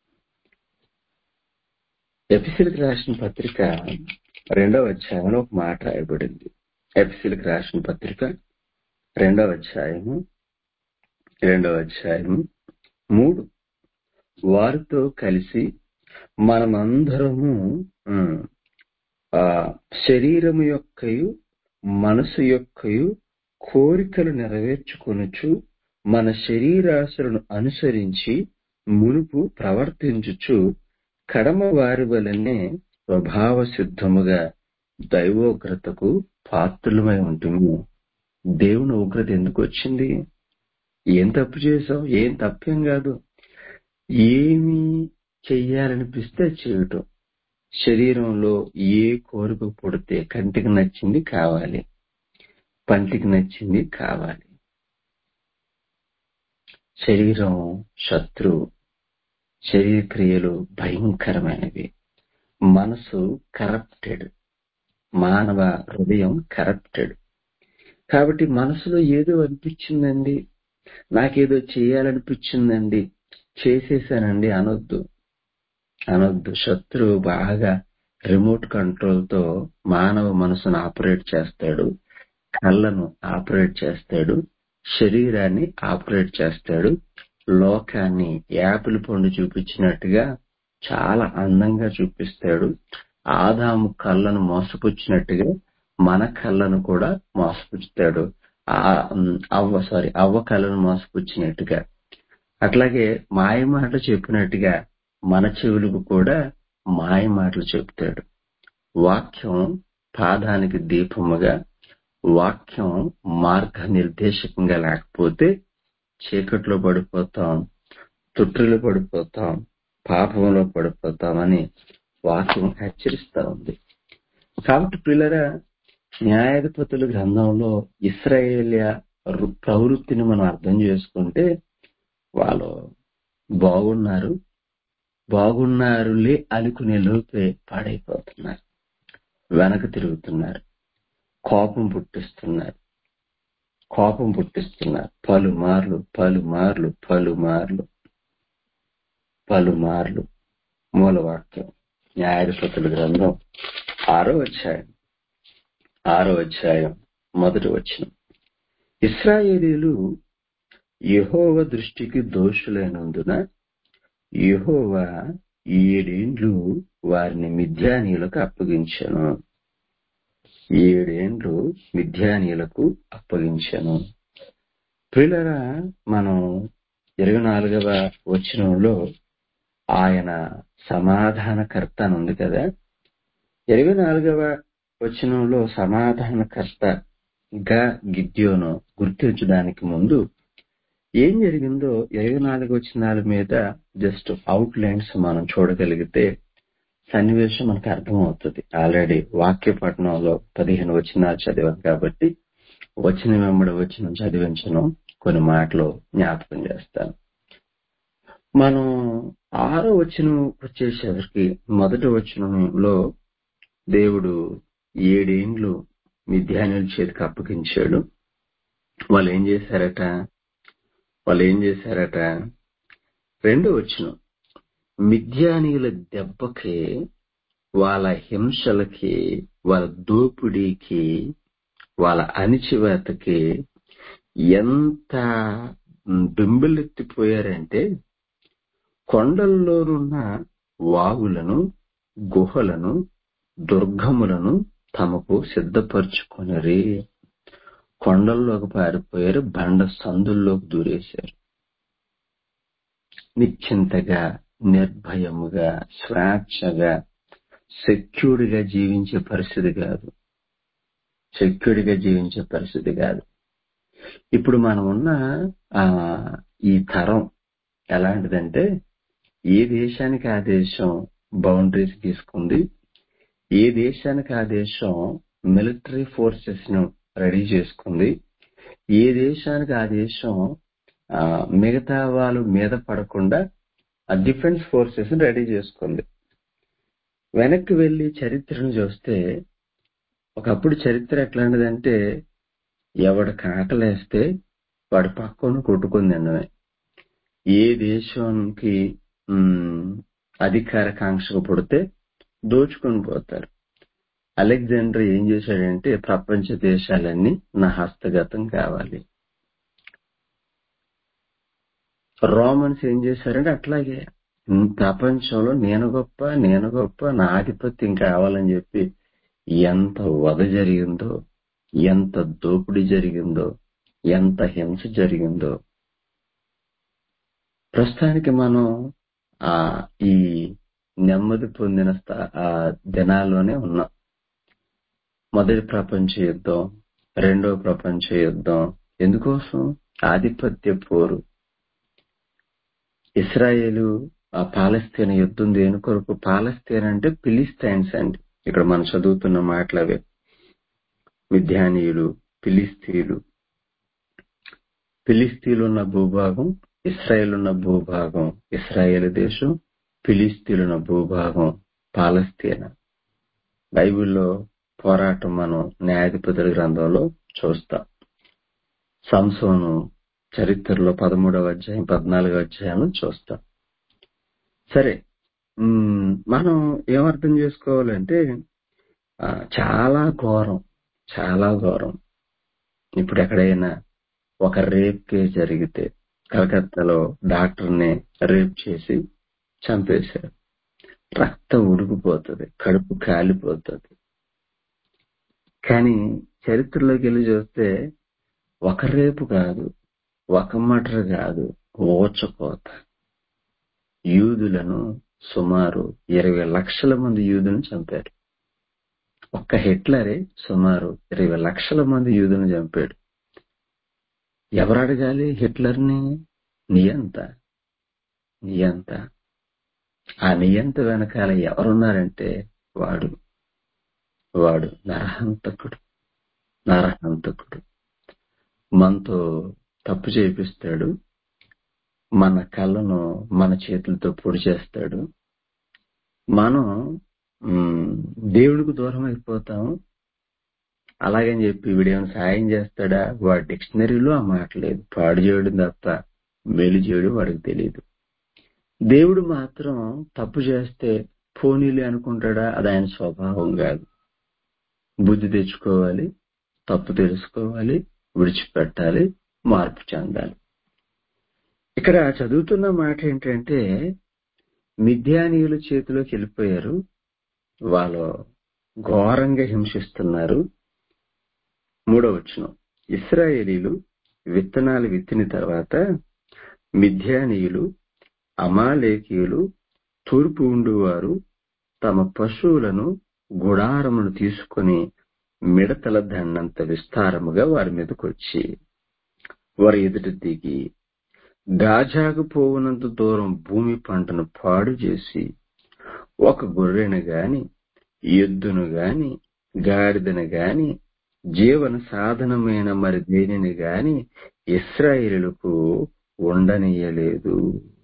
ఎపిసిల్కి రాసిన పత్రిక రెండవ అధ్యాయంలో ఒక మాట రాయబడింది ఎపిసిల్కి రాసిన పత్రిక రెండవ అధ్యాయము రెండవ అధ్యాయము మూడు వారితో కలిసి మనమందరము ఉమ్, ఆ శరీరము యొక్కయు మనసు యొక్కయు కోరికలు నెరవేర్చుకొనుచు మన శరీరాశలను అనుసరించి మునుపు ప్రవర్తించుచు కడమ వారి వలనే స్వభావ సిద్ధముగా దైవోగ్రతకు పాత్రులమై ఉంటుంది దేవుని ఉగ్రత ఎందుకు వచ్చింది ఏం తప్పు చేసావు ఏం తప్పేం కాదు ఏమి చెయ్యాలనిపిస్తే అది చేయటం శరీరంలో ఏ కోరిక పుడితే కంటికి నచ్చింది కావాలి పంటికి నచ్చింది కావాలి శరీరం శత్రువు శరీర క్రియలు భయంకరమైనవి మనసు కరప్టెడ్ మానవ హృదయం కరప్టెడ్ కాబట్టి మనసులో ఏదో అనిపించిందండి నాకేదో చేయాలనిపించిందండి చేసేసానండి అనొద్దు అనొద్దు శత్రువు బాగా రిమోట్ కంట్రోల్ తో మానవ మనసును ఆపరేట్ చేస్తాడు కళ్ళను ఆపరేట్ చేస్తాడు శరీరాన్ని ఆపరేట్ చేస్తాడు లోకాన్ని యాపిల్ పండు చూపించినట్టుగా చాలా అందంగా చూపిస్తాడు ఆదాము కళ్ళను మోసపుచ్చినట్టుగా మన కళ్ళను కూడా మోసపుచ్చుతాడు ఆ ఉమ్, అవ్వ సారీ అవ్వ కళ్ళను మోసపుచ్చినట్టుగా అట్లాగే మాయ మాటలు చెప్పినట్టుగా మన చెవులకు కూడా మాయ మాటలు చెప్తాడు వాక్యం పాదానికి దీపముగా వాక్యం మార్గ నిర్దేశకంగా లేకపోతే చీకట్లో పడిపోతాం తుట్టిలో పడిపోతాం పాపంలో పడిపోతామని వాక్యం హెచ్చరిస్తా ఉంది కాబట్టి పిల్లరా న్యాయాధిపతుల గ్రంథంలో ఇస్రాయేలియా రు- ప్రవృత్తిని మనం అర్థం చేసుకుంటే వాళ్ళు బాగున్నారు బాగున్నారులే అనుకునే లోపే పాడైపోతున్నారు వెనక తిరుగుతున్నారు కోపం పుట్టిస్తున్నారు కోపం పుట్టిస్తున్నారు పలుమార్లు పలుమార్లు పలుమార్లు పలుమార్లు మూలవాక్యం న్యాయాధిపతుల గ్రంథం ఆరో అధ్యాయం ఆరో అధ్యాయం మొదటి వచ్చిన ఇస్రాయేలీలు యెహోవ దృష్టికి దోషులైనందున యెహోవా ఏడేండ్లు వారిని మిథ్యానీయులకు అప్పగించెను ఏడేండ్లు మిథ్యానీయులకు అప్పగించెను ప్రియులరా మనం ఇరవై నాలుగవ వచనంలో ఆయన సమాధానకర్త అని ఉంది కదా ఇరవై నాలుగవ వచనంలో సమాధానకర్తగా గిద్యోను గుర్తించడానికి ముందు ఏం జరిగిందో ఇరవై నాలుగు వచనాల మీద జస్ట్ అవుట్ లైన్స్ మనం చూడగలిగితే సన్నివేశం మనకు అర్థమవుతుంది ఆల్రెడీ వాక్య పఠనంలో పదిహేను వచనాలు చదివాం కాబట్టి వచ్చిన వెంబడి వచ్చిన చదివించను కొన్ని మాటలు జ్ఞాపకం చేస్తాను మనం ఆరో వచనం వచ్చేసరికి మొదటి వచనంలో దేవుడు ఏడేండ్లు మిథ్యానుల చేతికి అప్పగించాడు వాళ్ళు ఏం చేశారట వాళ్ళు ఏం చేశారట రెండో వచనం మిథ్యానీయుల దెబ్బకి వాళ్ళ హింసలకి వాళ్ళ దోపిడీకి వాళ్ళ అణిచివేతకి ఎంత బింబెలెత్తిపోయారంటే కొండల్లోనున్న వాగులను గుహలను దుర్గములను తమకు సిద్ధపరచుకొనరి కొండల్లోకి పారిపోయారు బండ సందుల్లోకి దూరేశారు నిశ్చింతగా నిర్భయముగా స్వేచ్ఛగా సెక్యూర్డ్గా జీవించే పరిస్థితి కాదు సెక్యూర్డ్గా జీవించే పరిస్థితి కాదు ఇప్పుడు మనం ఉన్న ఆ ఈ తరం ఎలాంటిదంటే ఏ దేశానికి ఆ దేశం బౌండరీస్ తీసుకుంది ఏ దేశానికి ఆ దేశం మిలిటరీ ఫోర్సెస్ ను రెడీ చేసుకుంది ఏ దేశానికి ఆ దేశం ఆ, మిగతా వాళ్ళు మీద పడకుండా ఆ డిఫెన్స్ ఫోర్సెస్ రెడీ చేసుకుంది వెనక్కి వెళ్లి చరిత్రను చూస్తే ఒకప్పుడు చరిత్ర ఎట్లాంటిదంటే ఎవడు కాకలేస్తే వాడి పక్కను కొట్టుకుని తినడమే ఏ దేశానికి ఉమ్, అధికార కాంక్షకు పుడితే దోచుకొని పోతారు అలెగ్జాండర్ ఏం చేశాడంటే ప్రపంచ దేశాలన్నీ నా హస్తగతం కావాలి రోమన్స్ ఏం చేశారంటే అట్లాగే ఉమ్, ప్రపంచంలో నేను గొప్ప నేను గొప్ప నా ఆధిపత్యం కావాలని చెప్పి ఎంత వధ జరిగిందో ఎంత దోపిడీ జరిగిందో ఎంత హింస జరిగిందో ప్రస్తుతానికి మనం ఆ ఈ నెమ్మది పొందిన స్థా- ఆ దినాల్లోనే ఉన్నాం మొదటి ప్రపంచ యుద్ధం రెండో ప్రపంచ యుద్ధం ఎందుకోసం ఆధిపత్య పోరు ఇస్రాయేలు ఆ పాలస్తీన్ యుద్ధం దేని కొరకు పాలస్తీన్ అంటే ఫిలిస్తైన్స్ అండి ఇక్కడ మనం చదువుతున్న మాటలవే మిథ్యానీయులు ఫిలిస్తీన్లు ఫిలిస్తీన్లు ఉన్న భూభాగం ఇస్రాయేల్ ఉన్న భూభాగం ఇస్రాయేల్ దేశం ఫిలిస్తీన్లు ఉన్న భూభాగం పాలస్తీనా బైబిల్లో పోరాటం మనం న్యాయాధిపతుల గ్రంథంలో చూస్తాం సంసోను చరిత్రలో పదమూడవ అధ్యాయం పద్నాలుగవ అధ్యాయం చూస్తాం సరే ఉమ్, మనం ఏమర్థం చేసుకోవాలంటే ఆ, చాలా ఘోరం చాలా ఘోరం ఇప్పుడు ఎక్కడైనా ఒక రేప్ కేసు జరిగితే కలకత్తాలో డాక్టర్ని రేప్ చేసి చంపేశారు రక్తం ఉడికిపోతుంది కడుపు కాలిపోతుంది కానీ చరిత్రలోకి వెళ్ళి చూస్తే ఒక రేపు కాదు ఒక మటర్ కాదు ఓచకోత యూదులను సుమారు ఇరవై లక్షల మంది యూదులను చంపారు ఒక్క హిట్లరే సుమారు ఇరవై లక్షల మంది యూదులను చంపాడు ఎవరు అడగాలి హిట్లర్ని నియంత నియంత ఆ నియంత వెనకాల ఎవరున్నారంటే వాడు వాడు నరహంతకుడు నరహంతకుడు మనతో తప్పు చేపిస్తాడు మన కళ్ళను మన చేతులతో పొడి చేస్తాడు మనం మ్, దేవుడికి దూరం అయిపోతాం అలాగని చెప్పి వీడేమైనా సాయం చేస్తాడా వాడి డిక్షనరీలో ఆ మాట లేదు పాడు చేయడం తప్ప మేలు చేయడం వాడికి తెలియదు దేవుడు మాత్రం తప్పు చేస్తే పోనీలు అనుకుంటాడా అది ఆయన స్వభావం కాదు బుద్ధి తెచ్చుకోవాలి తప్పు తెలుసుకోవాలి విడిచిపెట్టాలి మార్పు చెందాలి ఇక్కడ చదువుతున్న మాట ఏంటంటే మిథ్యానీయుల చేతిలోకి వెళ్ళిపోయారు వాళ్ళు ఘోరంగా హింసిస్తున్నారు మూడో వచనం ఇస్రాయేలీలు విత్తనాలు విత్తిన తర్వాత మిథ్యానీయులు అమాలేకీయులు తూర్పు ఉండువారు తమ పశువులను గుడారమును తీసుకొని మిడతల దండంత విస్తారముగా వారి మీదకొచ్చి వారి ఎదుట దిగి గాజాకు పోవునంత దూరం భూమి పంటను పాడు చేసి ఒక గొర్రెను గాని ఎద్దును గాని గాడిదను గాని జీవన సాధనమైన మరి దేనిని గాని ఇస్రాయేలులకు ఉండనీయలేదు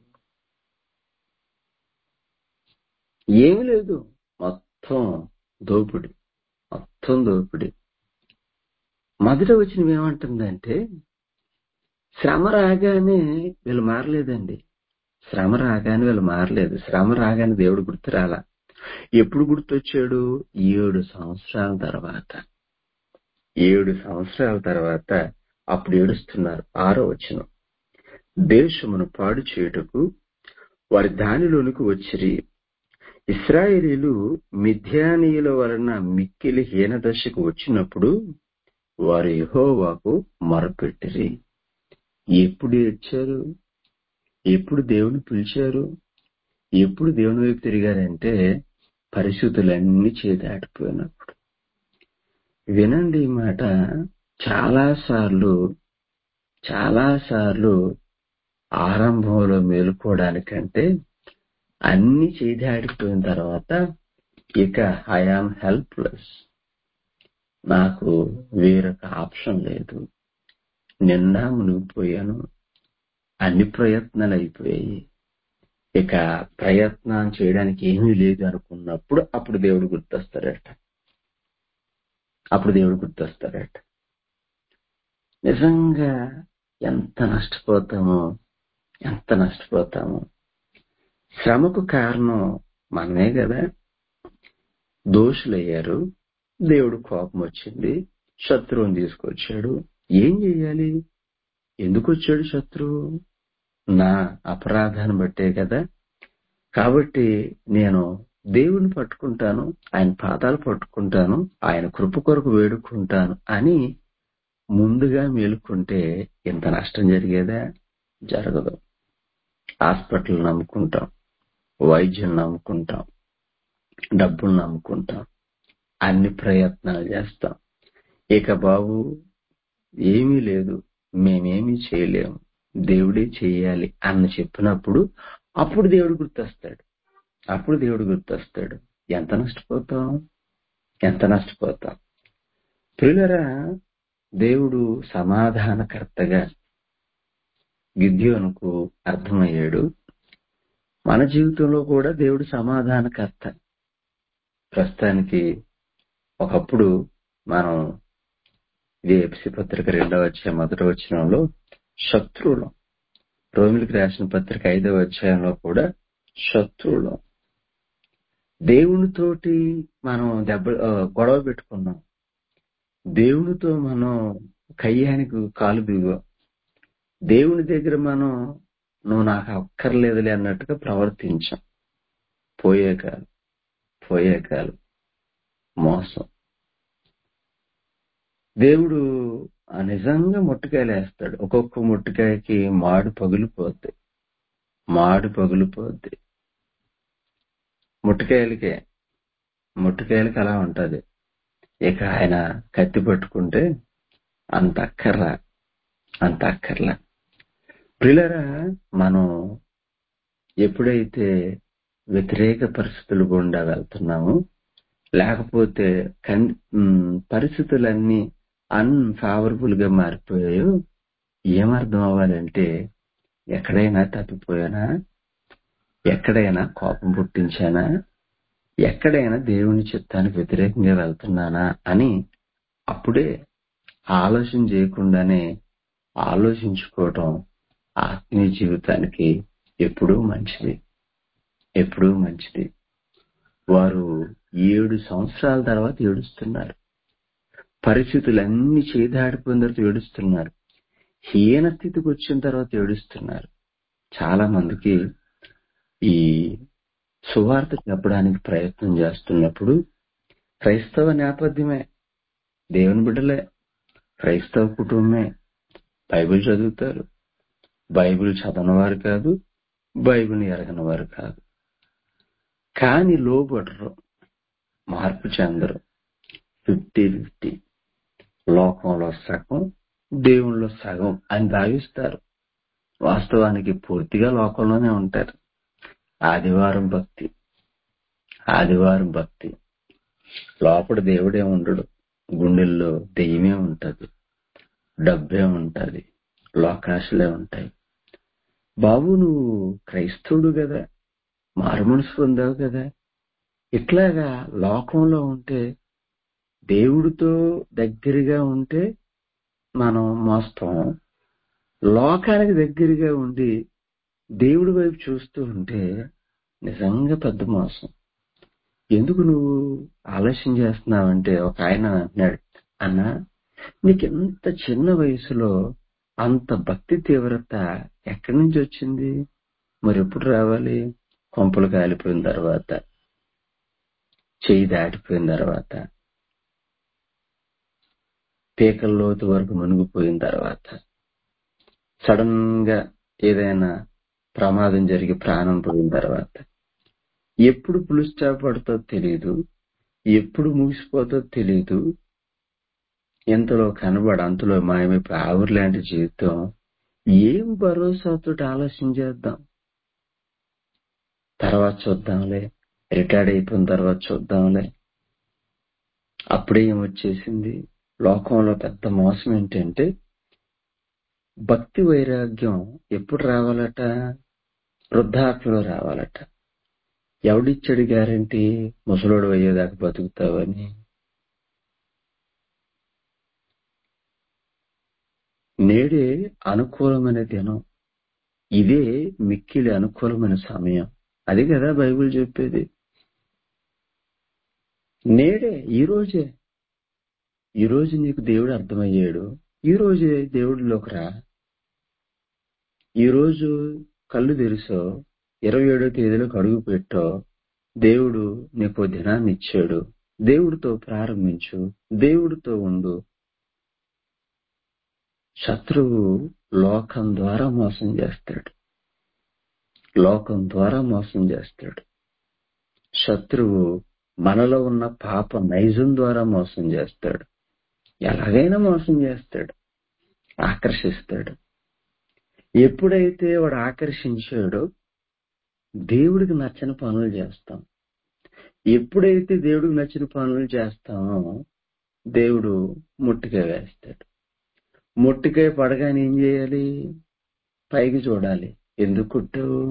ఏమీ లేదు మొత్తం దోపిడి మొత్తం దోపిడి మొదట వచ్చినవి ఏమంటుందంటే శ్రమ రాగానే వీళ్ళు మారలేదండి శ్రమ రాగానే వీళ్ళు మారలేదు శ్రమ రాగానే దేవుడు గుర్తు రాలా ఎప్పుడు గుర్తొచ్చాడు ఏడు సంవత్సరాల తర్వాత ఏడు సంవత్సరాల తర్వాత అప్పుడు ఏడుస్తున్నారు ఆరో వచనం దేశమును పాడు చేయుటకు వారి దానిలోనికి వచ్చిరి ఇస్రాయేలీలు మిథ్యానీయుల వలన మిక్కిలి హీన దశకు వచ్చినప్పుడు వారు యెహోవాకు మొరపెట్టిరి ఎప్పుడు ఏడ్చారు ఎప్పుడు దేవుని పిలిచారు ఎప్పుడు దేవుని వైపు తిరిగారంటే పరిస్థితులన్నీ చేదాటిపోయినప్పుడు వినండి ఈ మాట చాలా సార్లు చాలా సార్లు ఆరంభంలో మేలుకోవడానికంటే అన్ని చేదాడిపోయిన తర్వాత ఇక ఐఆమ్ హెల్ప్లెస్ నాకు వేరొక ఆప్షన్ లేదు నిండా మునిగిపోయాను అన్ని ప్రయత్నాలు అయిపోయాయి ఇక ప్రయత్నం చేయడానికి ఏమీ లేదు అనుకున్నప్పుడు అప్పుడు దేవుడు గుర్తొస్తాడట అప్పుడు దేవుడు గుర్తొస్తాడట నిజంగా ఎంత నష్టపోతామో ఎంత నష్టపోతామో శ్రమకు కారణం మనమే కదా దోషులయ్యారు దేవుడు కోపం వచ్చింది శత్రువుని తీసుకొచ్చాడు ఏం చెయ్యాలి ఎందుకు వచ్చాడు శత్రువు నా అపరాధాన్ని బట్టే కదా కాబట్టి నేను దేవుని పట్టుకుంటాను ఆయన పాదాలు పట్టుకుంటాను ఆయన కృప కొరకు వేడుకుంటాను అని ముందుగా మేలుకుంటే ఇంత నష్టం జరిగేదా జరగదు హాస్పిటల్ నమ్ముకుంటాం వైద్యం నమ్ముకుంటాం డబ్బులు నమ్ముకుంటాం అన్ని ప్రయత్నాలు చేస్తాం ఇక బాబు ఏమీ లేదు మేమేమీ చేయలేము దేవుడే చేయాలి అన్న చెప్పినప్పుడు అప్పుడు దేవుడు గుర్తొస్తాడు అప్పుడు దేవుడు గుర్తొస్తాడు ఎంత నష్టపోతాం ఎంత నష్టపోతాం ప్రియులరా దేవుడు సమాధానకర్తగా గిద్యోనుకు అర్థమయ్యాడు మన జీవితంలో కూడా దేవుడు సమాధానకర్త ప్రస్తుతానికి ఒకప్పుడు మనం ఇదే ఎపిసి పత్రిక రెండవ అధ్యాయం మొదటి వచనంలో శత్రువులం రోమిలికి రాసిన పత్రిక ఐదవ అధ్యాయంలో కూడా శత్రువులం దేవునితోటి మనం దెబ్బ ఆ, గొడవ పెట్టుకున్నాం దేవునితో మనం కయ్యానికి కాలు దిగాం దేవుని దగ్గర మనం నువ్వు నాకు అక్కర్లేదులే అన్నట్టుగా ప్రవర్తించాం పోయే కాలం పోయే కాలం మోసం దేవుడు ఆ నిజంగా ముట్టుకాయలు వేస్తాడు ఒక్కొక్క ముట్టుకాయకి మాడు పగిలిపోద్ది మాడు పగిలిపోద్ది ముట్టుకాయలకే ముట్టుకాయలకి అలా ఉంటది ఇక ఆయన కత్తి పట్టుకుంటే అంత అక్కర్లా అంత అక్కర్లా ప్రిలరా మనం ఎప్పుడైతే వ్యతిరేక పరిస్థితులు గుండా వెళ్తున్నామో లేకపోతే కన్ ఉమ్, పరిస్థితులన్నీ అన్ఫేవరబుల్ గా మారిపోయాయో ఏమర్థం అవ్వాలంటే ఎక్కడైనా తప్పిపోయానా ఎక్కడైనా కోపం పుట్టించానా ఎక్కడైనా దేవుని చిత్తానికి వ్యతిరేకంగా వెళ్తున్నానా అని అప్పుడే ఆలోచన చేయకుండానే ఆలోచించుకోవటం ఆత్మీయ జీవితానికి ఎప్పుడూ మంచిది ఎప్పుడూ మంచిది వారు ఏడు సంవత్సరాల తర్వాత ఏడుస్తున్నారు పరిస్థితులన్నీ చేదాడిపోయిన తర్వాత ఏడుస్తున్నారు హీన స్థితికి వచ్చిన తర్వాత ఏడుస్తున్నారు చాలా మందికి ఈ సువార్త చెప్పడానికి ప్రయత్నం చేస్తున్నప్పుడు క్రైస్తవ నేపథ్యమే దేవుని బిడ్డలే క్రైస్తవ కుటుంబమే బైబిల్ చదువుతారు బైబిల్ చదవని వారు కాదు బైబిల్ ఎరగని వారు కాదు కానీ లోబడరు మార్పు చెందరు ఫిఫ్టీ ఫిఫ్టీ లోకంలో సగం దేవుళ్ళలో సగం అని భావిస్తారు వాస్తవానికి పూర్తిగా లోకంలోనే ఉంటారు ఆదివారం భక్తి ఆదివారం భక్తి లోపల దేవుడే ఉండడు గుండెల్లో దెయ్యమే ఉంటది డబ్బే ఉంటది లోకాశలే ఉంటాయి బాబు నువ్వు క్రైస్తవుడు కదా మారుమనసు పొందావు కదా ఇట్లాగా లోకంలో ఉంటే దేవుడితో దగ్గరగా ఉంటే మనం మోస్తాం లోకానికి దగ్గరగా ఉండి దేవుడి వైపు చూస్తూ ఉంటే నిజంగా పెద్ద మోసం ఎందుకు నువ్వు ఆలస్యం చేస్తున్నావంటే ఒక ఆయన అంటున్నాడు అన్న నీకు ఎంత చిన్న వయసులో అంత భక్తి తీవ్రత ఎక్కడి నుంచి వచ్చింది మరి ఎప్పుడు రావాలి కొంపలు కాలిపోయిన తర్వాత చెయ్యి దాటిపోయిన తర్వాత పీకల లోతు వరకు మునిగిపోయిన తర్వాత సడన్ గా ఏదైనా ప్రమాదం జరిగి ప్రాణం పోయిన తర్వాత ఎప్పుడు పులు స్టాప్ పడుతుందో తెలియదు ఎప్పుడు ముగిసిపోతుందో తెలియదు ఎంతలో కనబడ అంతలో మాయమైపోయి ఆవిరి లాంటి జీవితం ఏం భరోసాతో ఆలస్యం చేద్దాం తర్వాత చూద్దాంలే రిటైర్డ్ అయిపోయిన తర్వాత చూద్దాంలే అప్పుడే ఏమొచ్చేసింది లోకంలో పెద్ద మోసం ఏంటంటే భక్తి వైరాగ్యం ఎప్పుడు రావాలట వృద్ధాప్యంలో రావాలట ఎవడిచ్చాడు గ్యారంటీ ముసలోడు అయ్యేదాకా బతుకుతావని నేడే అనుకూలమైన దినం ఇదే మిక్కిలి అనుకూలమైన సమయం అది కదా బైబిల్ చెప్పేది నేడే ఈ రోజే ఈ రోజు నీకు దేవుడు అర్థమయ్యాడు ఈ రోజే దేవుడిలోకి రా ఈ రోజు కళ్ళు తెరిసో ఇరవై ఏడో తేదీలోకి అడుగు పెట్టో దేవుడు నీకు దినాన్ని ఇచ్చాడు దేవుడితో ప్రారంభించు దేవుడితో ఉండు శత్రువు లోకం ద్వారా మోసం చేస్తాడు లోకం ద్వారా మోసం చేస్తాడు శత్రువు మనలో ఉన్న పాప నైజం ద్వారా మోసం చేస్తాడు ఎలాగైనా మోసం చేస్తాడు ఆకర్షిస్తాడు ఎప్పుడైతే వాడు ఆకర్షించాడో దేవుడికి నచ్చని పనులు చేస్తాం ఎప్పుడైతే దేవుడికి నచ్చిన పనులు చేస్తామో దేవుడు ముట్టికాయ వేస్తాడు ముట్టికాయ పడగానే ఏం చేయాలి పైకి చూడాలి ఎందుకు కుట్టావు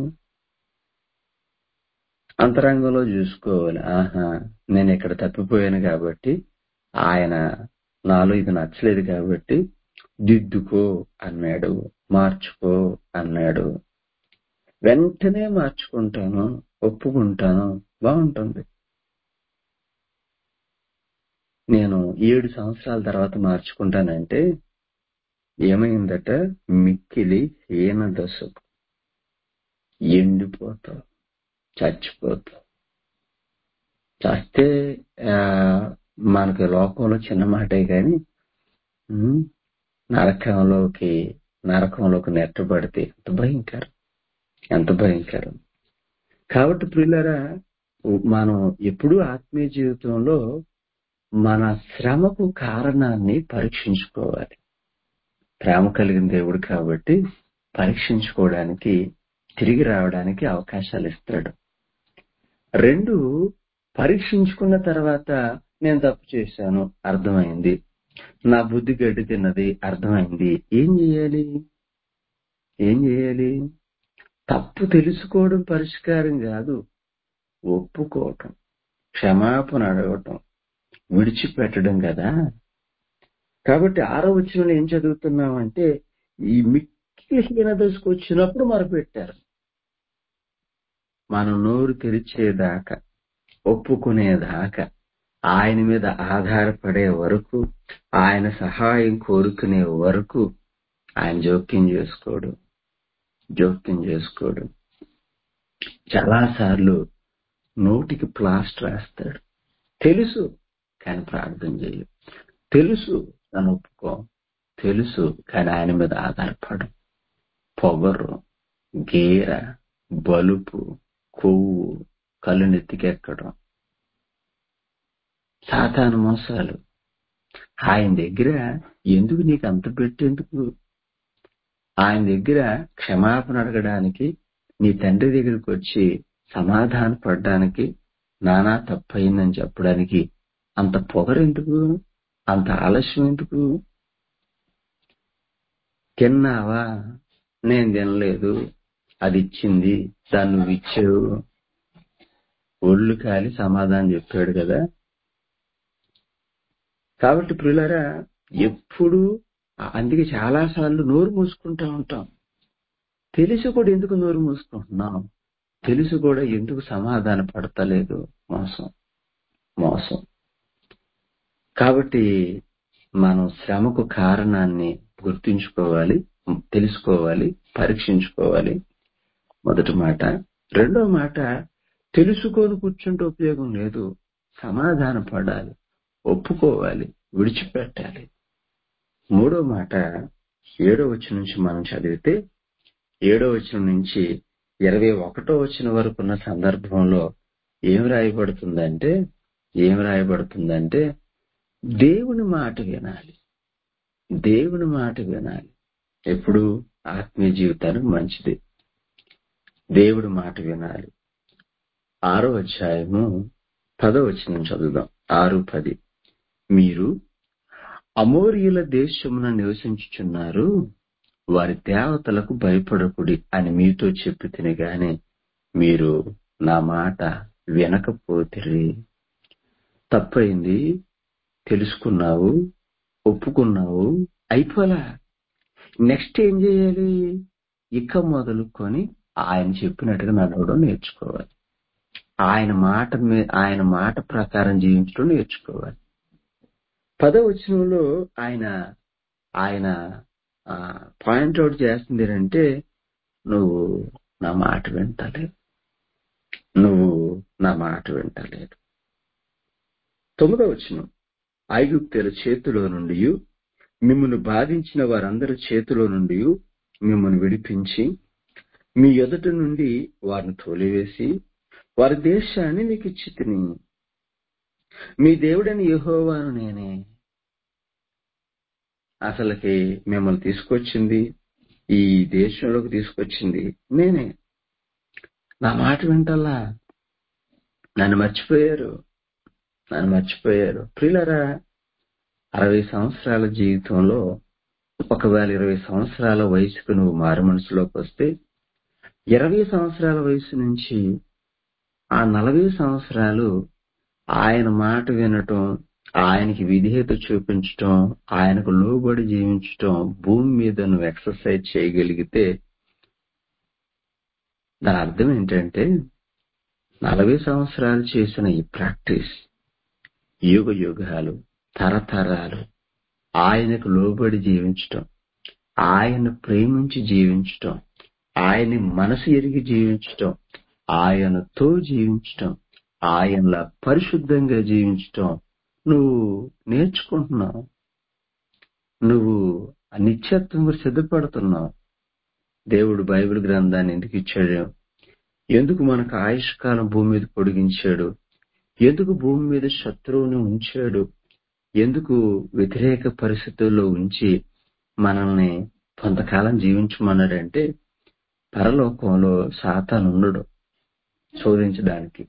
అంతరంగంలో చూసుకోవాలి ఆహా నేను ఇక్కడ తప్పిపోయాను కాబట్టి ఆయన నాలో ఇది నచ్చలేదు కాబట్టి దిద్దుకో అన్నాడు మార్చుకో అన్నాడు వెంటనే మార్చుకుంటాను ఒప్పుకుంటాను బాగుంటుంది నేను ఏడు సంవత్సరాల తర్వాత మార్చుకుంటానంటే ఏమైందట మిక్కిలి హీన దశకు ఎండిపోతావు చచ్చిపోతావు చస్తే ఆ, మనకి లోకంలో చిన్న మాటే కానీ ఉమ్, నరకంలోకి నరకంలోకి నెట్టబడితే ఎంత భయంకరం ఎంత భయంకరం కాబట్టి ప్రియులరా మనం ఎప్పుడూ ఆత్మీయ జీవితంలో మన శ్రమకు కారణాన్ని పరీక్షించుకోవాలి ప్రేమ కలిగిన దేవుడు కాబట్టి పరీక్షించుకోవడానికి తిరిగి రావడానికి అవకాశాలు ఇస్తాడు రెండు పరీక్షించుకున్న తర్వాత నేను తప్పు చేశాను అర్థమైంది నా బుద్ధి గడ్డి తిన్నది అర్థమైంది ఏం చేయాలి ఏం చేయాలి తప్పు తెలుసుకోవడం పరిష్కారం కాదు ఒప్పుకోవటం క్షమాపణ అడగటం విడిచిపెట్టడం కదా కాబట్టి ఆరో వచ్చిన ఏం చదువుతున్నామంటే ఈ మిక్కిలి హీన దశకు వచ్చినప్పుడు మొరపెట్టారు మనం నోరు తెరిచేదాకా ఒప్పుకునేదాకా ఆయన మీద ఆధారపడే వరకు ఆయన సహాయం కోరుకునే వరకు ఆయన జోక్యం చేసుకోడు జోక్యం చేసుకోడు చాలా సార్లు నోటికి ప్లాస్టర్ వేస్తాడు తెలుసు కానీ ప్రార్థన చేయు తెలుసు తను ఒప్పుకో తెలుసు కానీ ఆయన మీద ఆధారపడు పొగరు గీర బలుపు కొవ్వు కళ్ళు నెత్తికెక్కడం సాతాను మోసాలు ఆయన దగ్గర ఎందుకు నీకు అంత పెట్టేందుకు ఆయన దగ్గర క్షమాపణ అడగడానికి నీ తండ్రి దగ్గరికి వచ్చి సమాధాన పడడానికి నానా తప్పయిందని చెప్పడానికి అంత పొగరెందుకు అంత ఆలస్యం ఎందుకు తిన్నావా నేను తినలేదు అది ఇచ్చింది దాన్ని నువ్వు ఇచ్చావు ఒళ్ళు కాలి సమాధానం చెప్పాడు కదా కాబట్టి ప్రియులరా ఎప్పుడు అందుకే చాలా సార్లు నోరు మూసుకుంటా ఉంటాం తెలిసి కూడా ఎందుకు నోరు మూసుకుంటున్నాం తెలుసు కూడా ఎందుకు సమాధాన పడతలేదు మోసం మోసం కాబట్టి మనం శ్రమకు కారణాన్ని గుర్తుంచుకోవాలి తెలుసుకోవాలి పరీక్షించుకోవాలి మొదటి మాట రెండో మాట తెలుసుకొని కూర్చుంటే ఉపయోగం లేదు సమాధాన పడాలి ఒప్పుకోవాలి విడిచిపెట్టాలి మూడో మాట ఏడో వచ్చిన నుంచి మనం చదివితే ఏడో వచ్చిన నుంచి ఇరవై ఒకటో వచ్చిన వరకు ఉన్న సందర్భంలో ఏం రాయబడుతుందంటే ఏం రాయబడుతుందంటే దేవుని మాట వినాలి దేవుని మాట వినాలి ఎప్పుడు ఆత్మీయ జీవితానికి మంచిది దేవుడి మాట వినాలి ఆరో అధ్యాయము పదో వచ్చిన చదువుదాం ఆరు పది మీరు అమోరియుల దేశమున నివసించుచున్నారు వారి దేవతలకు భయపడకుడి అని మీతో చెప్పి తిని గాని మీరు నా మాట వినకపోతిరి తప్పైంది తెలుసుకున్నావు ఒప్పుకున్నావు అయిపోలా నెక్స్ట్ ఏం చేయాలి ఇక మొదలుకొని ఆయన చెప్పినట్టుగా నడవడం నేర్చుకోవాలి ఆయన మాట మీ ఆయన మాట ప్రకారం జీవించడం నేర్చుకోవాలి పదవచనంలో ఆయన ఆయన పాయింట్ అవుట్ చేస్తుంది ఏంటంటే నువ్వు నా మాట వింటలేదు నువ్వు నా మాట వింటలేదు తొమ్మిదో వచనం ఐగుప్తుల చేతిలో నుండి మిమ్మల్ని బాధించిన వారందరి చేతిలో నుండి మిమ్మల్ని విడిపించి మీ ఎదుట నుండి వారిని తోలివేసి వారి దేశాన్ని మీకు ఇచ్చి తిని మీ దేవుడని యెహోవాను నేనే అసలుకి మిమ్మల్ని తీసుకొచ్చింది ఈ దేశంలోకి తీసుకొచ్చింది నేనే నా మాట వింటల్లా నన్ను మర్చిపోయారు నన్ను మర్చిపోయారు ప్రియులరా అరవై సంవత్సరాల జీవితంలో ఒకవేళ ఇరవై సంవత్సరాల వయసుకు నువ్వు మారు మనసులోకి వస్తే ఇరవై సంవత్సరాల వయసు నుంచి ఆ నలభై సంవత్సరాలు ఆయన మాట వినటం ఆయనకి విధేయత చూపించటం ఆయనకు లోబడి జీవించటం భూమి మీద నువ్వు ఎక్సర్సైజ్ చేయగలిగితే దాని అర్థం ఏంటంటే నలభై సంవత్సరాలు చేసిన ఈ ప్రాక్టీస్ యుగ యుగాలు తరతరాలు ఆయనకు లోబడి జీవించటం ఆయన ప్రేమించి జీవించటం ఆయన మనసు ఎరిగి జీవించటం ఆయనతో జీవించటం ఆయనలా పరిశుద్ధంగా జీవించటం నువ్వు నేర్చుకుంటున్నావు నువ్వు నిత్యత్వం సిద్ధపడుతున్నావు దేవుడు బైబిల్ గ్రంథాన్ని ఎందుకు ఇచ్చాడు ఎందుకు మనకు ఆయుష్కాలం భూమి మీద పొడిగించాడు ఎందుకు భూమి మీద శత్రువుని ఉంచాడు ఎందుకు వ్యతిరేక పరిస్థితుల్లో ఉంచి మనల్ని కొంతకాలం జీవించమన్నాడంటే పరలోకంలో సాతాను ఉండడు శోధించడానికి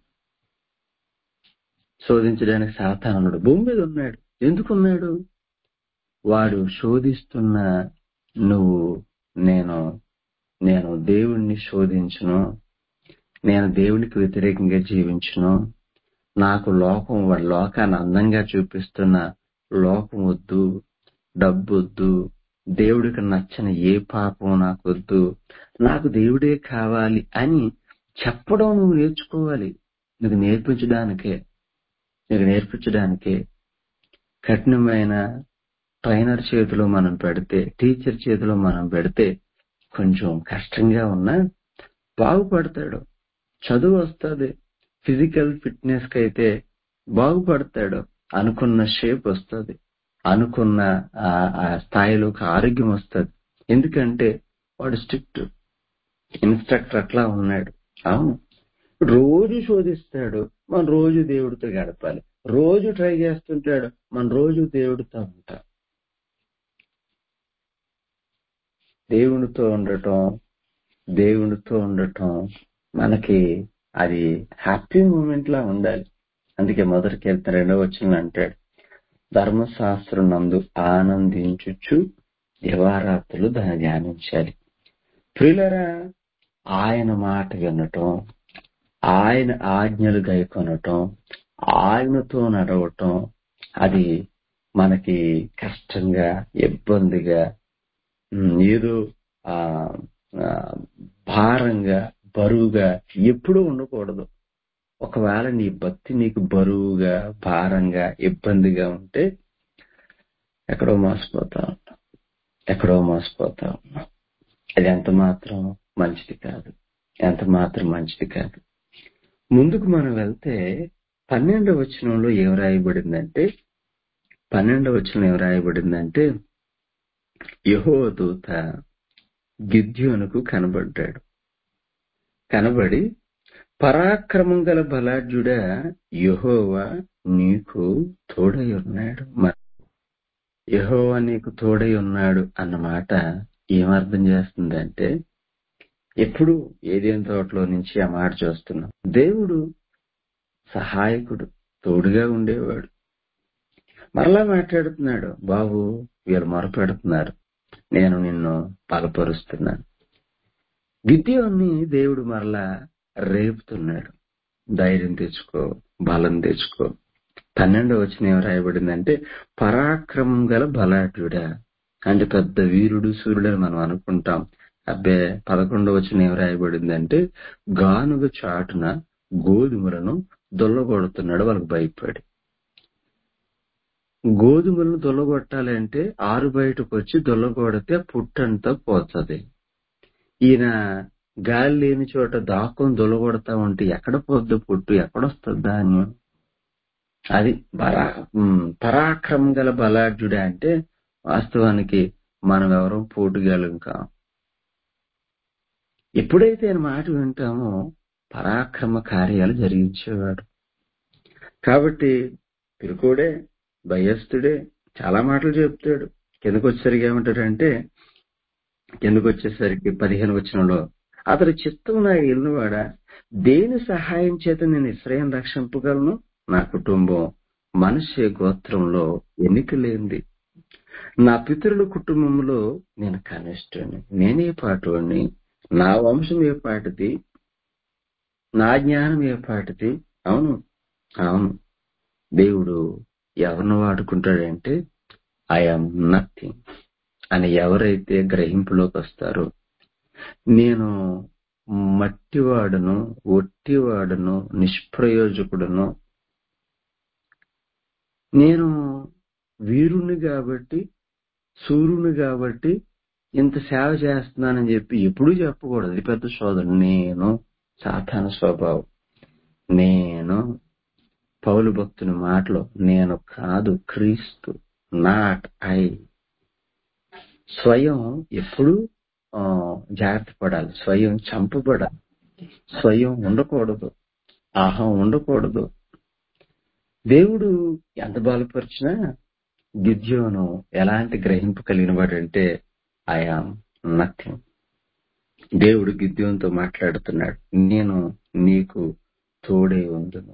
శోధించడానికి సాతాను ఉన్నాడు భూమి మీద ఉన్నాడు ఎందుకున్నాడు వాడు శోధిస్తున్న నువ్వు నేను నేను దేవుణ్ణి శోధించను నేను దేవునికి వ్యతిరేకంగా జీవించను నాకు లోకం వాడి లోకాన్ని అందంగా చూపిస్తున్న లోకం వద్దు డబ్బు వద్దు దేవుడికి నచ్చని ఏ పాపం నాకు వద్దు నాకు దేవుడే కావాలి అని చెప్పడం నువ్వు నేర్చుకోవాలి నీకు నేర్పించడానికే నీకు నేర్పించడానికే కఠినమైన ట్రైనర్ చేతిలో మనం పెడితే టీచర్ చేతిలో మనం పెడితే కొంచెం కష్టంగా ఉన్నా బాగుపడతాడు చదువు వస్తుంది ఫిజికల్ ఫిట్నెస్ కి అయితే బాగుపడతాడు అనుకున్న షేప్ వస్తుంది అనుకున్న ఆ స్థాయిలోకి ఆరోగ్యం వస్తుంది ఎందుకంటే వాడు స్ట్రిక్ట్ ఇన్స్ట్రక్టర్ అట్లా ఉన్నాడు అవును రోజు శోధిస్తాడు మన రోజు దేవుడితో గడపాలి రోజు ట్రై చేస్తుంటాడు మన రోజు దేవుడితో ఉంటాం దేవునితో ఉండటం దేవునితో ఉండటం మనకి అది హ్యాపీ మూమెంట్ లా ఉండాలి అందుకే మొదటి కీర్తన రెండో వచ్చిన అంటాడు ధర్మశాస్త్రం నందు ఆనందించుచు దివారాత్రులు దాన్ని ధ్యానించాలి ప్రియులరా ఆయన మాట వినటం ఆయన ఆజ్ఞలు గైకొనటం ఆయనతో నడవటం అది మనకి కష్టంగా ఇబ్బందిగా ఏదో ఆ భారంగా బరువుగా ఎప్పుడూ ఉండకూడదు ఒకవేళ నీ భక్తి నీకు బరువుగా భారంగా ఇబ్బందిగా ఉంటే ఎక్కడో మోసపోతా ఉన్నాం ఎక్కడో మోసపోతా ఉన్నాం అది ఎంత మాత్రం మంచిది కాదు ఎంత మాత్రం మంచిది కాదు ముందుకు మనం వెళ్తే పన్నెండవ వచనంలో ఏం రాయబడిందంటే పన్నెండవ వచనం ఏం రాయబడిందంటే యహో దూత గిద్యోనుకు కనబడ్డాడు కనబడి పరాక్రమం గల బలాఢ్యుడా యహోవా నీకు తోడై ఉన్నాడు యహోవా నీకు తోడై ఉన్నాడు అన్నమాట ఏమర్థం చేస్తుందంటే ఎప్పుడు ఏదేం తోటలో నుంచి ఆ మాట చూస్తున్నాం దేవుడు సహాయకుడు తోడుగా ఉండేవాడు మరలా మాట్లాడుతున్నాడు బాబు వీరు మొరపెడుతున్నారు నేను నిన్ను బలపరుస్తున్నాను గిద్యోన్ని దేవుడు మరలా రేపుతున్నాడు ధైర్యం తెచ్చుకో బలం తెచ్చుకో పన్నెండో వచ్చిన ఏం రాయబడిందంటే పరాక్రమం గల బలాఢ్యుడా అంటే పెద్ద వీరుడు సూర్యుడు అని మనం అనుకుంటాం అబ్బే పదకొండో వచ్చిన ఏం రాయబడిందంటే గానుగ చాటున గోధుమలను దొల్లగొడుతున్నాడు వాళ్ళకి భయపడి గోధుమలను దొల్లగొట్టాలి అంటే ఆరు బయటకు వచ్చి దొల్లగొడితే పుట్టంతా పోతుంది ఈయన గాలి లేని చోట దాక్కుని దొల్లగొడతా ఉంటే ఎక్కడ పోద్ది పుట్టు ఎక్కడొస్తుంది ధాన్యం అది బలా ఉమ్, పరాక్రమం గల బలాఢ్యుడే అంటే వాస్తవానికి మనం ఎవరో పోటుగాలం కాం ఎప్పుడైతే ఆయన మాట వింటామో పరాక్రమ కార్యాలు జరిగించేవాడు కాబట్టి పిరుకోడే భయస్థుడే చాలా మాటలు చెప్తాడు కిందకు వచ్చేసరికి ఏమంటాడంటే కిందకు వచ్చేసరికి పదిహేను వచనంలో అతడి చిత్తం నా ఎల్లువాడా దేని సహాయం చేత నేను ఇస్రాయం రక్షింపగలను నా కుటుంబం మనిషి గోత్రంలో ఎన్నిక లేనిది నా పితరుల కుటుంబంలో నేను కనిష్ఠుని నేనే పాటుని నా వంశం ఏ పాటిది నా జ్ఞానం ఏ పాటిది అవును అవును దేవుడు ఎవరిని వాడుకుంటాడంటే ఐఎమ్ నథింగ్ అని ఎవరైతే గ్రహింపులోకి వస్తారో నేను మట్టివాడును ఒట్టివాడును నిష్ప్రయోజకుడును నేను వీరుని కాబట్టి సూర్యుని కాబట్టి ఇంత సేవ చేస్తున్నానని చెప్పి ఎప్పుడూ చెప్పకూడదు ఇది పెద్ద సోదరు నేను సాధారణ స్వభావం నేను పౌలు భక్తుని మాటలో నేను కాదు క్రీస్తు నాట్ ఐ స్వయం ఎప్పుడు ఆ, జాగ్రత్త పడాలి స్వయం చంపబడాలి స్వయం ఉండకూడదు అహం ఉండకూడదు దేవుడు ఎంత బలపరిచినా గిద్యోను ఎలాంటి గ్రహింపు కలిగిన వాడంటే ఐఆమ్ నథింగ్ దేవుడు గిద్యోన్తో మాట్లాడుతున్నాడు నేను నీకు తోడే ఉందును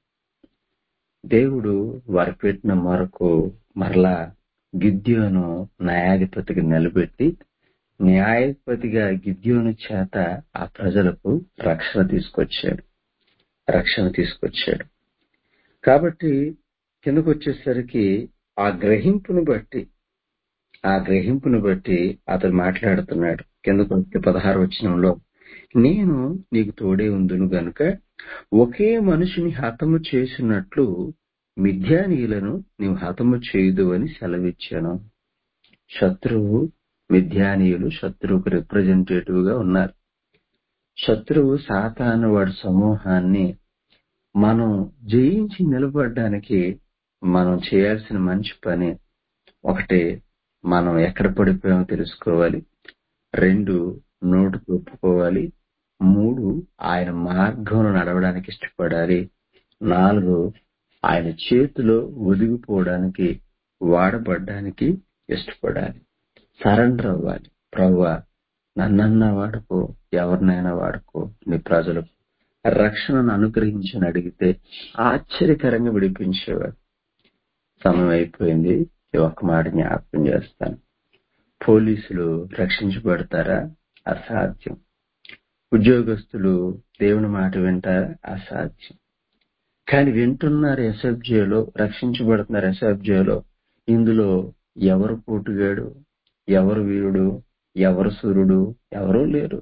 దేవుడు వారు పెట్టిన మరకు మరలా గిద్యోను న్యాయాధిపతికి నిలబెట్టి న్యాయాధిపతిగా గిద్యోను చేత ఆ ప్రజలకు రక్షణ తీసుకొచ్చాడు రక్షణ తీసుకొచ్చాడు కాబట్టి కిందకు వచ్చేసరికి ఆ గ్రహింపును బట్టి ఆ గ్రహింపును బట్టి అతను మాట్లాడుతున్నాడు కిందకు వచ్చే పదహారు వచనంలో నేను నీకు తోడే ఉందును గనుక ఒకే మనిషిని హతము చేసినట్లు మిథ్యానీయులను నీవు హతము చేయదు అని సెలవిచ్చాను శత్రువు మిథ్యానీయులు శత్రువుకు రిప్రజెంటేటివ్ గా ఉన్నారు శత్రువు సాతాను వాడి సమూహాన్ని మనం జయించి నిలబడడానికి మనం చేయాల్సిన మంచి పని ఒకటి మనం ఎక్కడ పడిపోయామో తెలుసుకోవాలి రెండు నోటు ఒప్పుకోవాలి మూడు ఆయన మార్గంలో నడవడానికి ఇష్టపడాలి నాలుగు ఆయన చేతిలో ఒదిగిపోవడానికి వాడబడ్డానికి ఇష్టపడాలి సరెండర్ అవ్వాలి ప్రవ్వా నన్నన్నా వాడుకో ఎవరినైనా వాడుకో నీ ప్రజలకు రక్షణను అనుగ్రహించని అడిగితే ఆశ్చర్యకరంగా విడిపించేవాడు సమయం అయిపోయింది ఈ ఒక్క మాట జ్ఞాపకం చేస్తాను పోలీసులు రక్షించబడతారా అసాధ్యం ఉద్యోగస్తులు దేవుని మాట వింటారా అసాధ్యం కానీ వింటున్నారు ఎస్ఎఫ్జేలో రక్షించబడుతున్నారు ఎస్ఎఫ్జేలో ఇందులో ఎవరు పోటుగాడు ఎవరు వీరుడు ఎవరు సూర్యుడు ఎవరూ లేరు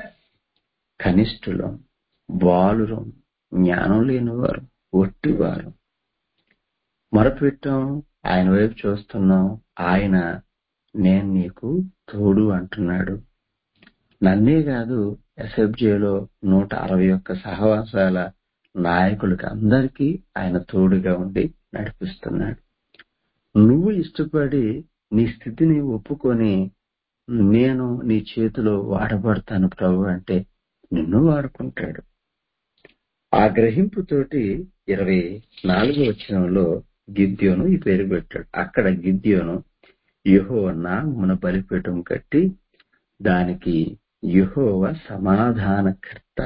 కనిష్ఠులం బాలురం జ్ఞానం లేనివారు ఒట్టివారు మొరపెట్టాం ఆయన వైపు చూస్తున్నాం ఆయన నేను నీకు తోడు అంటున్నాడు నన్నే కాదు ఎస్ఎఫ్జేలో నూట అరవై ఒక్క సహవాసాల నాయకులకు అందరికీ ఆయన తోడుగా ఉండి నడిపిస్తున్నాడు నువ్వు ఇష్టపడి నీ స్థితిని ఒప్పుకొని నేను నీ చేతిలో వాడబడతాను ప్రభు అంటే నిన్ను వాడుకుంటాడు ఆ గ్రహింపుతోటి ఇరవై నాలుగో వచనంలో గిద్యోను ఈ పేరు పెట్టాడు అక్కడ గిద్యోను యహోవ నామమున బలిపీఠం కట్టి దానికి యహోవ సమాధానకర్త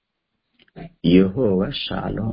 యహోవ శాలం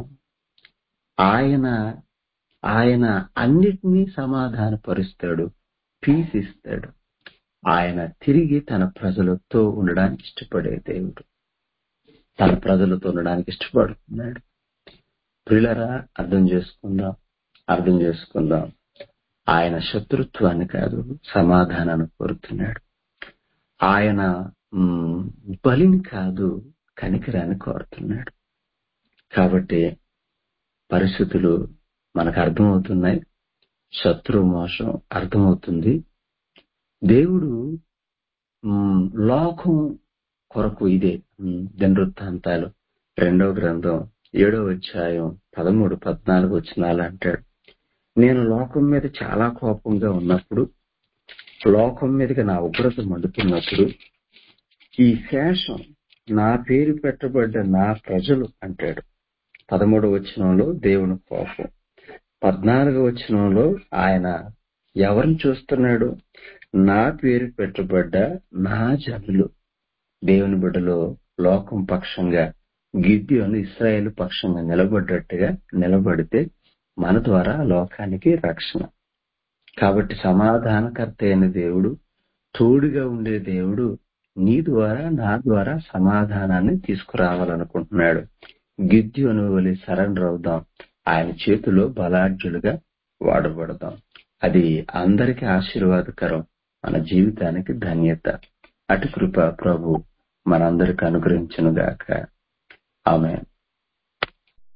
ఆయన ఆయన అన్నిటినీ సమాధానపరుస్తాడు పీస్ ఇస్తాడు ఆయన తిరిగి తన ప్రజలతో ఉండడానికి ఇష్టపడే దేవుడు తన ప్రజలతో ఉండడానికి ఇష్టపడుతున్నాడు ప్రిలరా అర్థం చేసుకుందాం అర్థం చేసుకుందాం ఆయన శత్రుత్వాన్ని కాదు సమాధానాన్ని కోరుతున్నాడు ఆయన మ్, బలిని కాదు కనికరాన్ని కోరుతున్నాడు కాబట్టి పరిస్థితులు మనకు అర్థమవుతున్నాయి శత్రు మోసం అర్థమవుతుంది దేవుడు మ్, లోకం కొరకు ఇదే మ్, దినవృత్తాంతాలు రెండో గ్రంథం ఏడో అధ్యాయం పదమూడు పద్నాలుగు వచ్చినాలు అంటాడు నేను లోకం మీద చాలా కోపంగా ఉన్నప్పుడు లోకం మీదకి నా ఉగ్రత మండుతున్నప్పుడు ఈ శేషం నా పేరు పెట్టబడ్డ నా ప్రజలు అంటాడు పదమూడవ వచనంలో దేవుని కోపం పద్నాలుగవ వచనంలో ఆయన ఎవరిని చూస్తున్నాడు నా పేరు పెట్టబడ్డ నా జనులు దేవుని బిడ్డలో లోకం పక్షంగా గిద్యోను ఇస్రాయేల్ పక్షంగా నిలబడ్డట్టుగా నిలబడితే మన ద్వారా లోకానికి రక్షణ కాబట్టి సమాధానకర్త అయిన దేవుడు తోడుగా ఉండే దేవుడు నీ ద్వారా నా ద్వారా సమాధానాన్ని తీసుకురావాలనుకుంటున్నాడు గిద్యోను వలి సరెండర్ అవుదాం ఆయన చేతిలో బలాఢ్యులుగా వాడబడదాం అది అందరికీ ఆశీర్వాదకరం మన జీవితానికి ధన్యత అటు కృప ప్రభు మనందరికి అనుగ్రహించును గాక ఆమె